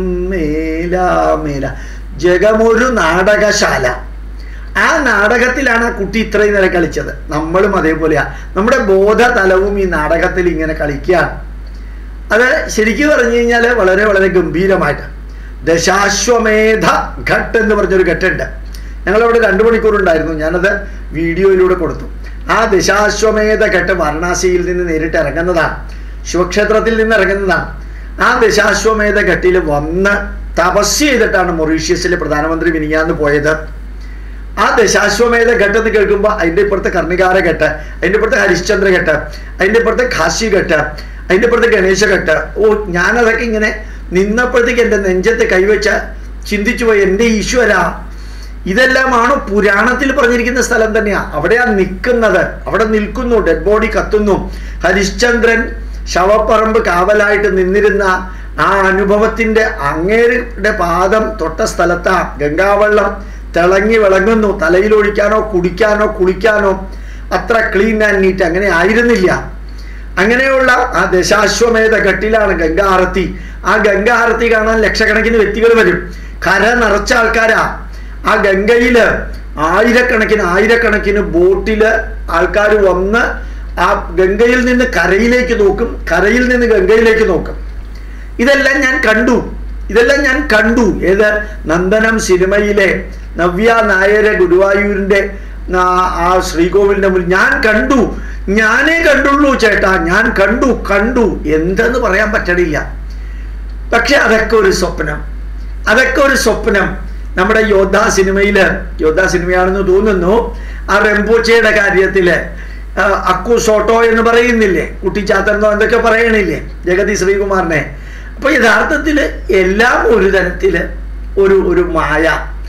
S1: മേലാമേല ജഗമൊരു നാടകശാല ആ നാടകത്തിലാണ് ആ കുട്ടി ഇത്രയും നേരം കളിച്ചത് നമ്മളും അതേപോലെയാ നമ്മുടെ ബോധതലവും ഈ നാടകത്തിൽ ഇങ്ങനെ കളിക്കുകയാണ് അത് ശരിക്കും പറഞ്ഞു കഴിഞ്ഞാൽ വളരെ വളരെ ഗംഭീരമായിട്ട് ദശാശ്വമേധ ഘട്ട് എന്ന് പറഞ്ഞൊരു ഘട്ടുണ്ട് ഞങ്ങളവിടെ രണ്ടു മണിക്കൂർ ഉണ്ടായിരുന്നു ഞാനത് വീഡിയോയിലൂടെ കൊടുത്തു ആ ദശാശ്വമേധ ഘട്ട് വാരണാസിയിൽ നിന്ന് നേരിട്ട് ഇറങ്ങുന്നതാണ് ശിവക്ഷേത്രത്തിൽ നിന്ന് ഇറങ്ങുന്നതാണ് ആ ദശാശ്വമേധ ഘട്ടിൽ വന്ന് തപസ് ചെയ്തിട്ടാണ് മൊറീഷ്യസിലെ പ്രധാനമന്ത്രി മിനിയാന്ന് പോയത് ആ ദശാശ്വമേധ ഘട്ടം എന്ന് കേൾക്കുമ്പോൾ അതിന്റെ ഇപ്പുറത്തെ കർണികാര ഘട്ട് അതിന്റെ ഇപ്പുറത്തെ ഹരിശ്ചന്ദ്ര ഘട്ട് അതിന്റെ ഇപ്പുറത്തെ ഖാസി ഘട്ട് അതിന്റെ ഇപ്പുറത്തെ ഗണേശ ഘട്ട് ഓ ഞാനതൊക്കെ ഇങ്ങനെ നിന്നപ്പോഴത്തേക്ക് എൻ്റെ നെഞ്ചത്ത് കൈവച്ച ചിന്തിച്ചു പോയി എൻ്റെ ഈശ്വര ഇതെല്ലാമാണ് പുരാണത്തിൽ പറഞ്ഞിരിക്കുന്ന സ്ഥലം തന്നെയാ അവിടെയാ നിൽക്കുന്നത് അവിടെ നിൽക്കുന്നു ഡെഡ് ബോഡി കത്തുന്നു ഹരിശ്ചന്ദ്രൻ ശവപ്പറമ്പ് കാവലായിട്ട് നിന്നിരുന്ന ആ അനുഭവത്തിന്റെ അങ്ങേരുടെ പാദം തൊട്ട സ്ഥലത്താ ഗംഗാവെള്ളം തിളങ്ങി വിളങ്ങുന്നു തലയിൽ ഒഴിക്കാനോ കുടിക്കാനോ കുളിക്കാനോ അത്ര ക്ലീൻ ആൻഡ് നീറ്റ് അങ്ങനെ ആയിരുന്നില്ല അങ്ങനെയുള്ള ആ ദശാശ്വമേധ ഘട്ടിലാണ് ഗംഗാരത്തി ആ ഗംഗാരത്തി കാണാൻ ലക്ഷക്കണക്കിന് വ്യക്തികൾ വരും കര നിറച്ച ആൾക്കാരാ ആ ഗംഗയില് ആയിരക്കണക്കിന് ആയിരക്കണക്കിന് ബോട്ടില് ആൾക്കാർ വന്ന് ആ ഗംഗയിൽ നിന്ന് കരയിലേക്ക് നോക്കും കരയിൽ നിന്ന് ഗംഗയിലേക്ക് നോക്കും ഇതെല്ലാം ഞാൻ കണ്ടു ഇതെല്ലാം ഞാൻ കണ്ടു ഏത് നന്ദനം സിനിമയിലെ നവ്യ നായരെ ഗുരുവായൂരിന്റെ ആ- ആ ശ്രീകോവിലിന്റെ മുന്നിൽ ഞാൻ കണ്ടു ഞാനേ കണ്ടുള്ളൂ ചേട്ടാ ഞാൻ കണ്ടു കണ്ടു എന്തെന്ന് പറയാൻ പറ്റണില്ല പക്ഷെ അതൊക്കെ ഒരു സ്വപ്നം അതൊക്കെ ഒരു സ്വപ്നം നമ്മുടെ യോദ്ധ സിനിമയില് യോദ്ധ സിനിമയാണെന്ന് തോന്നുന്നു ആ റെംബോച്ചയുടെ കാര്യത്തില് ആ, അക്കു സോട്ടോ എന്ന് പറയുന്നില്ലേ കുട്ടിച്ചാത്തന്നോ എന്തൊക്കെ പറയണില്ലേ ജഗതി ശ്രീകുമാറിനെ അപ്പൊ യഥാർത്ഥത്തില് എല്ലാം ഒരു തരത്തില് ഒരു ഒരു മായ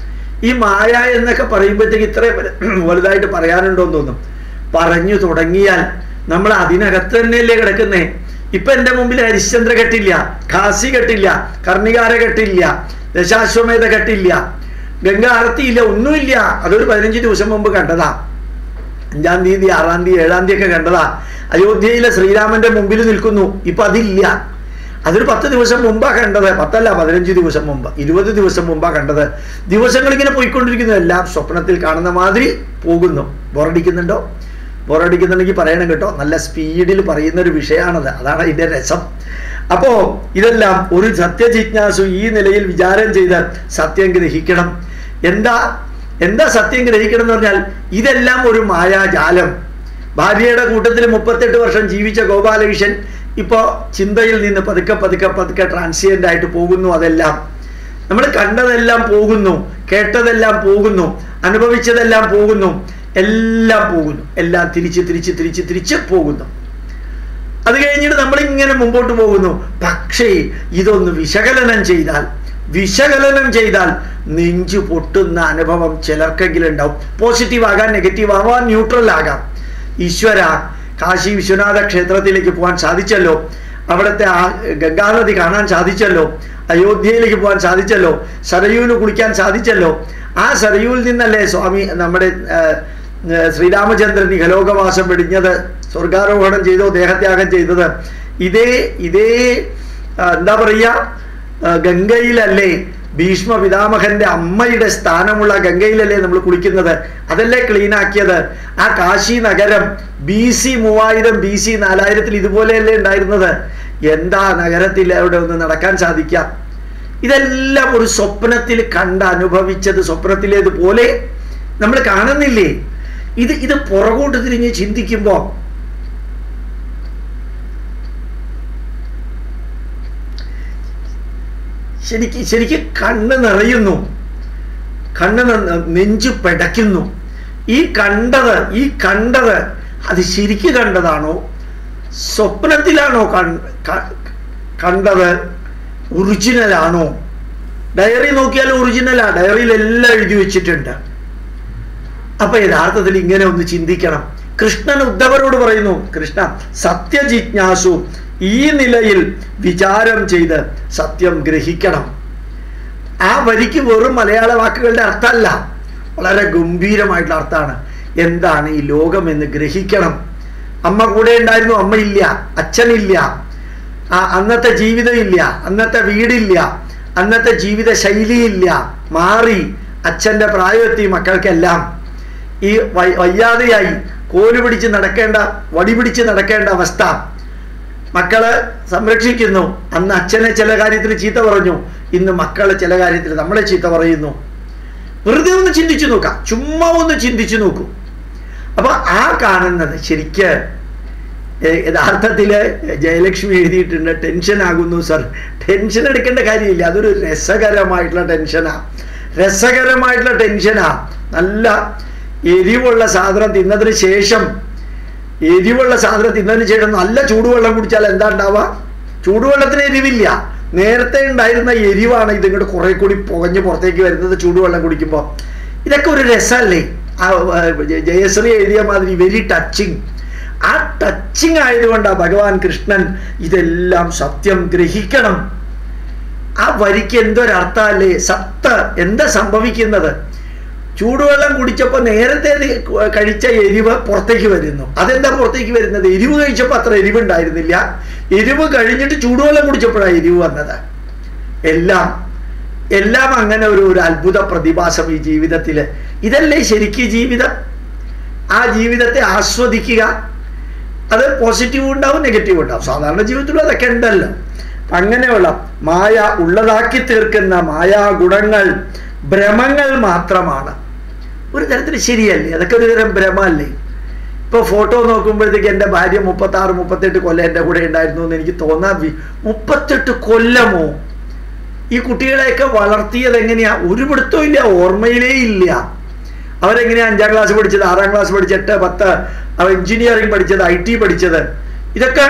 S1: ഈ മായ എന്നൊക്കെ പറയുമ്പോഴത്തേക്ക് ഇത്രയും വലു- വലുതായിട്ട് പറയാനുണ്ടോന്ന് തോന്നും പറഞ്ഞു തുടങ്ങിയാൽ നമ്മൾ അതിനകത്ത് തന്നെയല്ലേ കിടക്കുന്നേ ഇപ്പൊ എന്റെ മുമ്പിൽ ഹരിശ്ചന്ദ്ര കെട്ടില്ല ഖാസി കെട്ടില്ല കർണികാര കെട്ടില്ല ദശാശ്വമേധ കെട്ടില്ല ഗംഗ ആരത്തിയില്ല ഒന്നുമില്ല അതൊരു പതിനഞ്ച് ദിവസം മുമ്പ് കണ്ടതാ അഞ്ചാം തീയതി ആറാം തീയതി ഏഴാം തീയതി ഒക്കെ കണ്ടതാ അയോധ്യയിലെ ശ്രീരാമന്റെ മുമ്പിൽ നിൽക്കുന്നു ഇപ്പൊ അതില്ല അതൊരു പത്ത് ദിവസം മുമ്പാ കണ്ടത് പത്തല്ല പതിനഞ്ച് ദിവസം മുമ്പ് ഇരുപത് ദിവസം മുമ്പാ കണ്ടത് ദിവസങ്ങൾ ഇങ്ങനെ പോയിക്കൊണ്ടിരിക്കുന്നു എല്ലാം സ്വപ്നത്തിൽ കാണുന്ന മാതിരി പോകുന്നു ബോറടിക്കുന്നുണ്ടോ ബോറടിക്കുന്നുണ്ടെങ്കിൽ പറയണം കേട്ടോ നല്ല സ്പീഡിൽ പറയുന്ന ഒരു വിഷയമാണത് അതാണ് ഇതിന്റെ രസം അപ്പോ ഇതെല്ലാം ഒരു സത്യജിജ്ഞാസു ഈ നിലയിൽ വിചാരം ചെയ്ത് സത്യം ഗ്രഹിക്കണം എന്താ എന്താ സത്യം ഗ്രഹിക്കണം എന്ന് പറഞ്ഞാൽ ഇതെല്ലാം ഒരു മായാജാലം ഭാര്യയുടെ കൂട്ടത്തിൽ മുപ്പത്തെട്ട് വർഷം ജീവിച്ച ഗോപാലകൃഷ്ണൻ ഇപ്പോ ചിന്തയിൽ നിന്ന് പതുക്കെ പതുക്കെ പതുക്കെ ട്രാൻസിയന്റ് ആയിട്ട് പോകുന്നു അതെല്ലാം നമ്മൾ കണ്ടതെല്ലാം പോകുന്നു കേട്ടതെല്ലാം പോകുന്നു അനുഭവിച്ചതെല്ലാം പോകുന്നു എല്ലാം പോകുന്നു എല്ലാം തിരിച്ച് തിരിച്ച് തിരിച്ച് തിരിച്ച് പോകുന്നു അത് കഴിഞ്ഞിട്ട് നമ്മൾ ഇങ്ങനെ മുമ്പോട്ട് പോകുന്നു പക്ഷേ ഇതൊന്ന് വിശകലനം ചെയ്താൽ വിശകലനം ചെയ്താൽ നെഞ്ചു പൊട്ടുന്ന അനുഭവം ചിലർക്കെങ്കിലും ഉണ്ടാവും പോസിറ്റീവ് ആകാം നെഗറ്റീവ് ആവാം ന്യൂട്രൽ ആകാം ഈശ്വര കാശി വിശ്വനാഥ ക്ഷേത്രത്തിലേക്ക് പോകാൻ സാധിച്ചല്ലോ അവിടുത്തെ ആ ഗംഗാനദി കാണാൻ സാധിച്ചല്ലോ അയോധ്യയിലേക്ക് പോകാൻ സാധിച്ചല്ലോ സരയൂന് കുളിക്കാൻ സാധിച്ചല്ലോ ആ സരയൂരിൽ നിന്നല്ലേ സ്വാമി നമ്മുടെ ആ, ആ, ശ്രീരാമചന്ദ്രൻ ഇഹലോകവാസം വെടിഞ്ഞത് സ്വർഗാരോഹണം ചെയ്തോ ദേഹത്യാഗം ചെയ്തത് ഇതേ ഇതേ ആ, എന്താ പറയുക ആ, ഗംഗയിലല്ലേ ഭീഷ്മ പിതാമഹന്റെ അമ്മയുടെ സ്ഥാനമുള്ള ഗംഗയിലല്ലേ നമ്മൾ കുളിക്കുന്നത് അതല്ലേ ക്ലീൻ ആക്കിയത് ആ കാശി നഗരം ബി സി മൂവായിരം ബി സി നാലായിരത്തിൽ ഇതുപോലെയല്ലേ ഉണ്ടായിരുന്നത് എന്താ നഗരത്തിൽ അവിടെ ഒന്ന് നടക്കാൻ സാധിക്കാം ഇതെല്ലാം ഒരു സ്വപ്നത്തിൽ കണ്ട് അനുഭവിച്ചത് സ്വപ്നത്തിലേതുപോലെ നമ്മൾ കാണുന്നില്ലേ ഇത് ഇത് പുറകോട്ട് തിരിഞ്ഞ് ചിന്തിക്കുമ്പോൾ ശരിക്ക് ശരിക്ക് കണ്ണ് നിറയുന്നു കണ്ണ് ന- നെഞ്ചു പെടയ്ക്കുന്നു ഈ കണ്ടത് ഈ കണ്ടത് അത് ശരിക്ക് കണ്ടതാണോ സ്വപ്നത്തിലാണോ കൺ- ക- കണ്ടത് ഒറിജിനലാണോ ഡയറി നോക്കിയാൽ ഒറിജിനലാ ഡയറിയിൽ എല്ലാം എഴുതി വെച്ചിട്ടുണ്ട് അപ്പൊ യഥാർത്ഥത്തിൽ ഇങ്ങനെ ഒന്ന് ചിന്തിക്കണം കൃഷ്ണൻ ഉദ്ധവരോട് പറയുന്നു കൃഷ്ണ സത്യജിജ്ഞാസു ഈ നിലയിൽ വിചാരം ചെയ്ത് സത്യം ഗ്രഹിക്കണം ആ വരിക്ക് വെറും മലയാള വാക്കുകളുടെ അർത്ഥമല്ല വളരെ ഗംഭീരമായിട്ടുള്ള അർത്ഥമാണ് എന്താണ് ഈ ലോകം എന്ന് ഗ്രഹിക്കണം അമ്മ കൂടെ ഉണ്ടായിരുന്നു അമ്മയില്ല അച്ഛനില്ല ആ അന്നത്തെ ജീവിതം ഇല്ല അന്നത്തെ വീടില്ല അന്നത്തെ ജീവിത ശൈലിയില്ല മാറി അച്ഛൻ്റെ പ്രായമെത്തി മക്കൾക്കെല്ലാം ഈ വൈ- വയ്യാതെയായി കോല് പിടിച്ച് നടക്കേണ്ട വടി പിടിച്ച് നടക്കേണ്ട അവസ്ഥ മക്കള് സംരക്ഷിക്കുന്നു അന്ന് അച്ഛനെ ചില കാര്യത്തിൽ ചീത്ത പറഞ്ഞു ഇന്ന് മക്കള് ചില കാര്യത്തിൽ നമ്മളെ ചീത്ത പറയുന്നു വെറുതെ ഒന്ന് ചിന്തിച്ചു നോക്കാം ചുമ്മാ ഒന്ന് ചിന്തിച്ചു നോക്കൂ അപ്പൊ ആ കാണുന്നത് ശരിക്ക് ഏ- യഥാർത്ഥത്തില് ജയലക്ഷ്മി എഴുതിയിട്ടുണ്ട് ടെൻഷൻ ആകുന്നു സർ ടെൻഷൻ എടുക്കേണ്ട കാര്യമില്ല അതൊരു രസകരമായിട്ടുള്ള ടെൻഷനാ രസകരമായിട്ടുള്ള ടെൻഷനാ നല്ല എരിവുള്ള സാധനം തിന്നതിന് ശേഷം എരിവുള്ള സാധനം തിന്നതിന് ശേഷം നല്ല ചൂടുവെള്ളം കുടിച്ചാൽ എന്താ ഉണ്ടാവുക ചൂടുവെള്ളത്തിന് എരിവില്ല നേരത്തെ ഉണ്ടായിരുന്ന എരിവാണ് ഇതിങ്ങോട്ട് കുറെ കൂടി പുകഞ്ഞ് പുറത്തേക്ക് വരുന്നത് ചൂടുവെള്ളം കുടിക്കുമ്പോൾ ഇതൊക്കെ ഒരു രസമല്ലേ ആ ആ, ജയ- ജയശ്രീ എഴുതിയ മാതിരി വെരി ടച്ചിങ് ആ ടച്ചിങ് ആയതുകൊണ്ടാണ് ഭഗവാൻ കൃഷ്ണൻ ഇതെല്ലാം സത്യം ഗ്രഹിക്കണം ആ വരിക്ക് എന്തൊരർത്ഥമല്ലേ സത്ത് എന്താ സംഭവിക്കുന്നത് ചൂടുവെള്ളം കുടിച്ചപ്പോൾ നേരത്തെ ഇത് കഴിച്ച എരിവ് പുറത്തേക്ക് വരുന്നു അതെന്താ പുറത്തേക്ക് വരുന്നത് എരിവ് കഴിച്ചപ്പോൾ അത്ര എരിവ് ഉണ്ടായിരുന്നില്ല എരിവ് കഴിഞ്ഞിട്ട് ചൂടുവെള്ളം കുടിച്ചപ്പോഴാണ് എരിവ് വന്നത് എല്ലാം എല്ലാം അങ്ങനെ ഒരു ഒരു അത്ഭുത പ്രതിഭാസം ഈ ജീവിതത്തിൽ ഇതല്ലേ ശരിക്കും ജീവിതം ആ ജീവിതത്തെ ആസ്വദിക്കുക അത് പോസിറ്റീവ് ഉണ്ടാവും നെഗറ്റീവ് ഉണ്ടാവും സാധാരണ ജീവിതത്തിലും അതൊക്കെ ഉണ്ടല്ലോ അങ്ങനെയുള്ള മായ ഉള്ളതാക്കി തീർക്കുന്ന മായാ ഗുണങ്ങൾ ഭ്രമങ്ങൾ മാത്രമാണ് ഒരു തരത്തിൽ ശരിയല്ലേ അതൊക്കെ ഒരു തരം ഭ്രമല്ലേ ഇപ്പൊ ഫോട്ടോ നോക്കുമ്പോഴത്തേക്ക് എൻ്റെ ഭാര്യ മുപ്പത്തി ആറ് മുപ്പത്തെട്ട് കൊല്ലം എൻ്റെ കൂടെ ഉണ്ടായിരുന്നു എന്ന് എനിക്ക് തോന്നാൻ വി- മുപ്പത്തെട്ട് കൊല്ലമോ ഈ കുട്ടികളെയൊക്കെ വളർത്തിയത് എങ്ങനെയാ ഒരു പിടുത്തവും ഇല്ല ഓർമ്മയിലേ ഇല്ല അവരെങ്ങനെയാ അഞ്ചാം ക്ലാസ് പഠിച്ചത് ആറാം ക്ലാസ് പഠിച്ചത് എട്ട് പത്ത് എഞ്ചിനീയറിംഗ് പഠിച്ചത് ഐ ടി പഠിച്ചത് ഇതൊക്കെ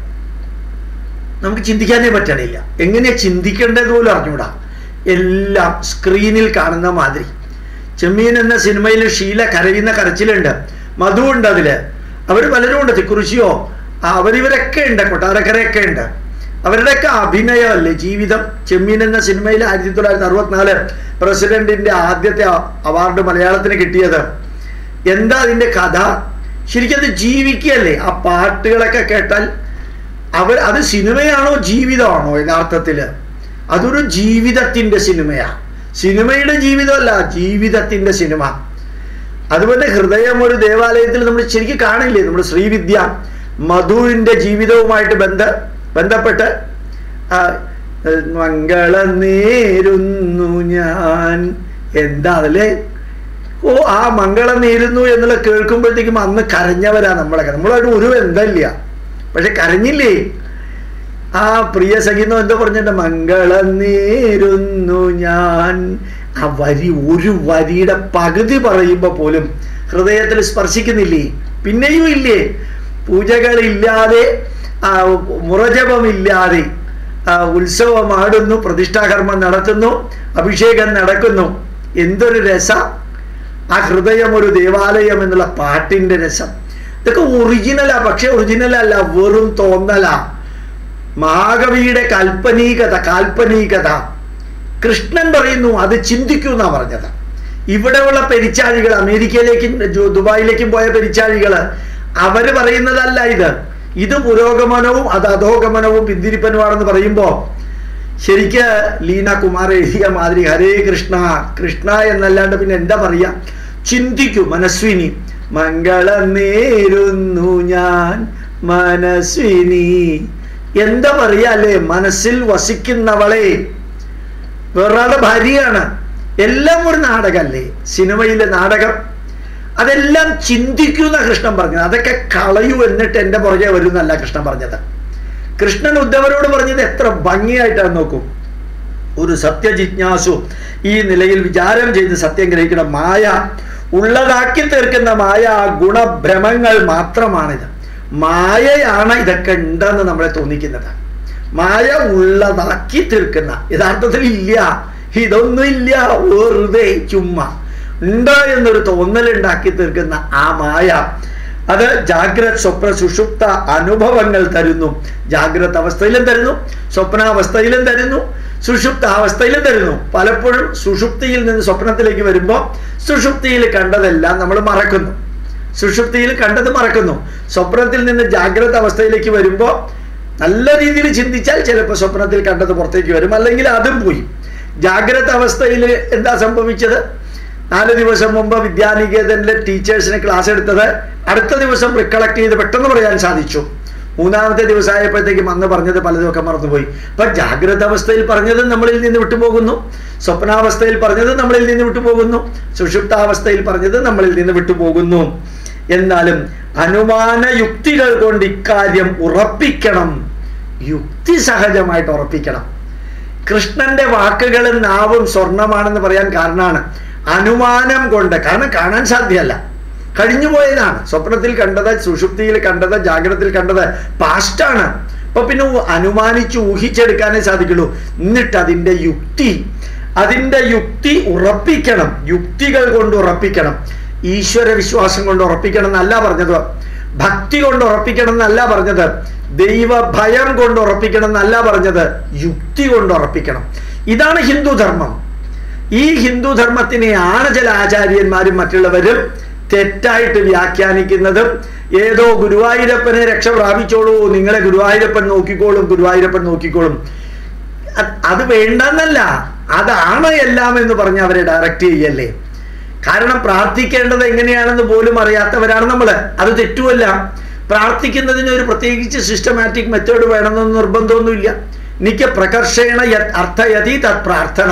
S1: നമുക്ക് ചിന്തിക്കാനേ പറ്റണില്ല എങ്ങനെയാ ചിന്തിക്കേണ്ടത് പോലും അറിഞ്ഞൂടാ എല്ലാം സ്ക്രീനിൽ കാണുന്ന മാതിരി ചെമ്മീൻ എന്ന സിനിമയിൽ ഷീല കരയുന്ന കരച്ചിലുണ്ട് മധു ഉണ്ട് അതില് അവർ പലരും ഉണ്ട് തിക്കുറിശിയോ അവരിവരൊക്കെ ഉണ്ട് കൊട്ടാരക്കരയൊക്കെ ഉണ്ട് അവരുടെയൊക്കെ അഭിനയമല്ലേ ജീവിതം ചെമ്മീൻ എന്ന സിനിമയിൽ ആയിരത്തി തൊള്ളായിരത്തി അറുപത്തിനാല് പ്രസിഡന്റിന്റെ ആദ്യത്തെ അവാർഡ് മലയാളത്തിന് കിട്ടിയത് എന്താ അതിന്റെ കഥ ശരിക്കും അത് ജീവിക്കുകയല്ലേ ആ പാട്ടുകളൊക്കെ കേട്ടാൽ അവർ അത് സിനിമയാണോ ജീവിതമാണോ യഥാർത്ഥത്തില് അതൊരു ജീവിതത്തിന്റെ സിനിമയാ സിനിമയുടെ ജീവിതമല്ല ജീവിതത്തിന്റെ സിനിമ അതുപോലെ ഹൃദയം ഒരു ദേവാലയത്തിൽ നമ്മൾ ശരിക്കും കാണില്ലേ നമ്മുടെ ശ്രീവിദ്യ മധുവിന്റെ ജീവിതവുമായിട്ട് ബന്ധ ബന്ധപ്പെട്ട് ആ, മംഗളം നേരുന്നു ഞാൻ എന്താ അതല്ലേ ഓ ആ മംഗളം നേരുന്നു എന്നുള്ള കേൾക്കുമ്പോഴത്തേക്കും അന്ന് കരഞ്ഞവരാ നമ്മളൊക്കെ നമ്മളായിട്ട് ഒരു ബന്ധമില്ല പക്ഷെ കരഞ്ഞില്ലേ ആ പ്രിയ സഖിന്നോ എന്തോ പറഞ്ഞിട്ട് മംഗളം നേരുന്നു ഞാൻ ആ വരി ഒരു വരിയുടെ പകുതി പറയുമ്പോൾ പോലും ഹൃദയത്തിൽ സ്പർശിക്കുന്നില്ലേ പിന്നെയും ഇല്ലേ പൂജകളില്ലാതെ ആ, മുറജപമില്ലാതെ ആ, ഉത്സവം ആടുന്നു പ്രതിഷ്ഠാകർമ്മം നടത്തുന്നു അഭിഷേകം നടക്കുന്നു എന്തൊരു രസ ആ ഹൃദയം ഒരു ദേവാലയം എന്നുള്ള പാട്ടിന്റെ രസം ഇതൊക്കെ ഒറിജിനലാ പക്ഷെ ഒറിജിനൽ അല്ല വെറും തോന്നലാ മഹാകവിയുടെ കാൽപ്പനീകത കാൽപ്പനീകത കൃഷ്ണൻ പറയുന്നു അത് ചിന്തിക്കൂ എന്നാ പറഞ്ഞത് ഇവിടെയുള്ള പെരിച്ചാഴികൾ അമേരിക്കയിലേക്കും ജു- ദുബായിലേക്കും പോയ പെരിച്ചാഴികൾ അവര് പറയുന്നതല്ല ഇത് ഇത് പുരോഗമനവും അത് അധോഗമനവും പിന്തിരിപ്പനുമാണെന്ന് പറയുമ്പോ ശരിക്ക് ലീന കുമാർ എഴുതിയ മാതിരി ഹരേ കൃഷ്ണ കൃഷ്ണ എന്നല്ലാണ്ട് പിന്നെ എന്താ പറയാ ചിന്തിക്കൂ മനസ്വിനി മംഗളം നേരുന്നു ഞാൻ മനസ്വിനി എന്താ പറയാ അല്ലേ മനസ്സിൽ വസിക്കുന്നവളെ വേറൊരാളുടെ ഭാര്യയാണ് എല്ലാം ഒരു നാടകമല്ലേ സിനിമയിലെ നാടകം അതെല്ലാം ചിന്തിക്കുന്ന കൃഷ്ണൻ പറഞ്ഞത് അതൊക്കെ കളയൂ എന്നിട്ട് എൻ്റെ പുറകെ വരുന്നല്ല കൃഷ്ണൻ പറഞ്ഞത് കൃഷ്ണൻ ഉദ്ധവരോട് പറഞ്ഞത് എത്ര ഭംഗിയായിട്ടാണ് നോക്കൂ ഒരു സത്യജിജ്ഞാസു ഈ നിലയിൽ വിചാരം ചെയ്ത് സത്യം ഗ്രഹിക്കണം മായ ഉള്ളതാക്കി തീർക്കുന്ന മായ ആ ഗുണഭ്രമങ്ങൾ മാത്രമാണിത് മായയാണ് ഇതൊക്കെ ഉണ്ടെന്ന് നമ്മളെ തോന്നിക്കുന്നത് മായ ഉള്ളതാക്കി തീർക്കുന്ന യഥാർത്ഥത്തിൽ ഇല്ല ഇതൊന്നും ഇല്ല വെറുതെ ചുമ്മാ ഉണ്ട് എന്നൊരു തോന്നലുണ്ടാക്കി തീർക്കുന്ന ആ മായ അത് ജാഗ്രത് സ്വപ്ന സുഷുപ്ത അനുഭവങ്ങൾ തരുന്നു ജാഗ്രത അവസ്ഥയിലും തരുന്നു സ്വപ്നാവസ്ഥയിലും തരുന്നു സുഷുപ്ത അവസ്ഥയിലും തരുന്നു പലപ്പോഴും സുഷുപ്തിയിൽ നിന്ന് സ്വപ്നത്തിലേക്ക് വരുമ്പോൾ സുഷുപ്തിയിൽ കണ്ടതെല്ലാം നമ്മൾ മറക്കുന്നു സുഷുപ്തിയിൽ കണ്ടത് മറക്കുന്നു സ്വപ്നത്തിൽ നിന്ന് ജാഗ്രത അവസ്ഥയിലേക്ക് വരുമ്പോൾ നല്ല രീതിയിൽ ചിന്തിച്ചാൽ ചിലപ്പോൾ സ്വപ്നത്തിൽ കണ്ടത് പുറത്തേക്ക് വരും അല്ലെങ്കിൽ അതും പോയി ജാഗ്രത അവസ്ഥയിൽ എന്താ സംഭവിച്ചത് നാല് ദിവസം മുമ്പ് വിദ്യാനികേതനിലെ ടീച്ചേഴ്സിന് ക്ലാസ് എടുത്തത് അടുത്ത ദിവസം റിക്കളക്ട് ചെയ്ത് പെട്ടെന്ന് പറയാൻ സാധിച്ചു മൂന്നാമത്തെ ദിവസമായപ്പോഴത്തേക്കും അന്ന് പറഞ്ഞത് പലതുമൊക്കെ മറന്നുപോയി അപ്പൊ ജാഗ്രത അവസ്ഥയിൽ പറഞ്ഞത് നമ്മളിൽ നിന്ന് വിട്ടുപോകുന്നു സ്വപ്നാവസ്ഥയിൽ പറഞ്ഞത് നമ്മളിൽ നിന്ന് വിട്ടുപോകുന്നു സുഷുപ്താവസ്ഥയിൽ പറഞ്ഞത് നമ്മളിൽ നിന്ന് വിട്ടുപോകുന്നു എന്നാലും അനുമാന യുക്തികൾ കൊണ്ട് ഇക്കാര്യം ഉറപ്പിക്കണം യുക്തി സഹജമായിട്ട് ഉറപ്പിക്കണം കൃഷ്ണന്റെ വാക്കുകളും നാവും സ്വർണമാണെന്ന് പറയാൻ കാരണമാണ് അനുമാനം കൊണ്ട് കാരണം കാണാൻ സാധ്യമല്ല കഴിഞ്ഞു പോയതാണ് സ്വപ്നത്തിൽ കണ്ടത് സുഷുപ്തിയിൽ കണ്ടത് ജാഗ്രതയിൽ കണ്ടത് പാസ്റ്റാണ് അപ്പൊ പിന്നെ ഉ- അനുമാനിച്ച് ഊഹിച്ചെടുക്കാനേ സാധിക്കുള്ളൂ എന്നിട്ട് അതിന്റെ യുക്തി അതിന്റെ യുക്തി ഉറപ്പിക്കണം യുക്തികൾ കൊണ്ട് ഉറപ്പിക്കണം ഈശ്വര വിശ്വാസം കൊണ്ട് ഉറപ്പിക്കണം എന്നല്ല പറഞ്ഞത് ഭക്തി കൊണ്ട് ഉറപ്പിക്കണം എന്നല്ല പറഞ്ഞത് ദൈവ ഭയം കൊണ്ട് ഉറപ്പിക്കണം എന്നല്ല പറഞ്ഞത് യുക്തി കൊണ്ട് ഉറപ്പിക്കണം ഇതാണ് ഹിന്ദു ധർമ്മം ഈ ഹിന്ദു ധർമ്മത്തിനെയാണ് ചില ആചാര്യന്മാരും മറ്റുള്ളവരും തെറ്റായിട്ട് വ്യാഖ്യാനിക്കുന്നതും ഏതോ ഗുരുവായൂരപ്പനെ രക്ഷ പ്രാപിച്ചോളൂ നിങ്ങളെ ഗുരുവായൂരപ്പൻ നോക്കിക്കോളും ഗുരുവായൂരപ്പൻ നോക്കിക്കോളും അത് അത് വേണ്ടെന്നല്ല അതാണ് എല്ലാം എന്ന് പറഞ്ഞ് അവരെ ഡയറക്റ്റ് ചെയ്യല്ലേ കാരണം പ്രാർത്ഥിക്കേണ്ടത് എങ്ങനെയാണെന്ന് പോലും അറിയാത്തവരാണ് നമ്മൾ അത് തെറ്റുമല്ല പ്രാർത്ഥിക്കുന്നതിന് ഒരു പ്രത്യേകിച്ച് സിസ്റ്റമാറ്റിക് മെത്തേഡ് വേണമെന്ന് നിർബന്ധമൊന്നുമില്ല നിക്ക് പ്രകർഷേണ യത് അർത്ഥയതി തത് പ്രാർത്ഥന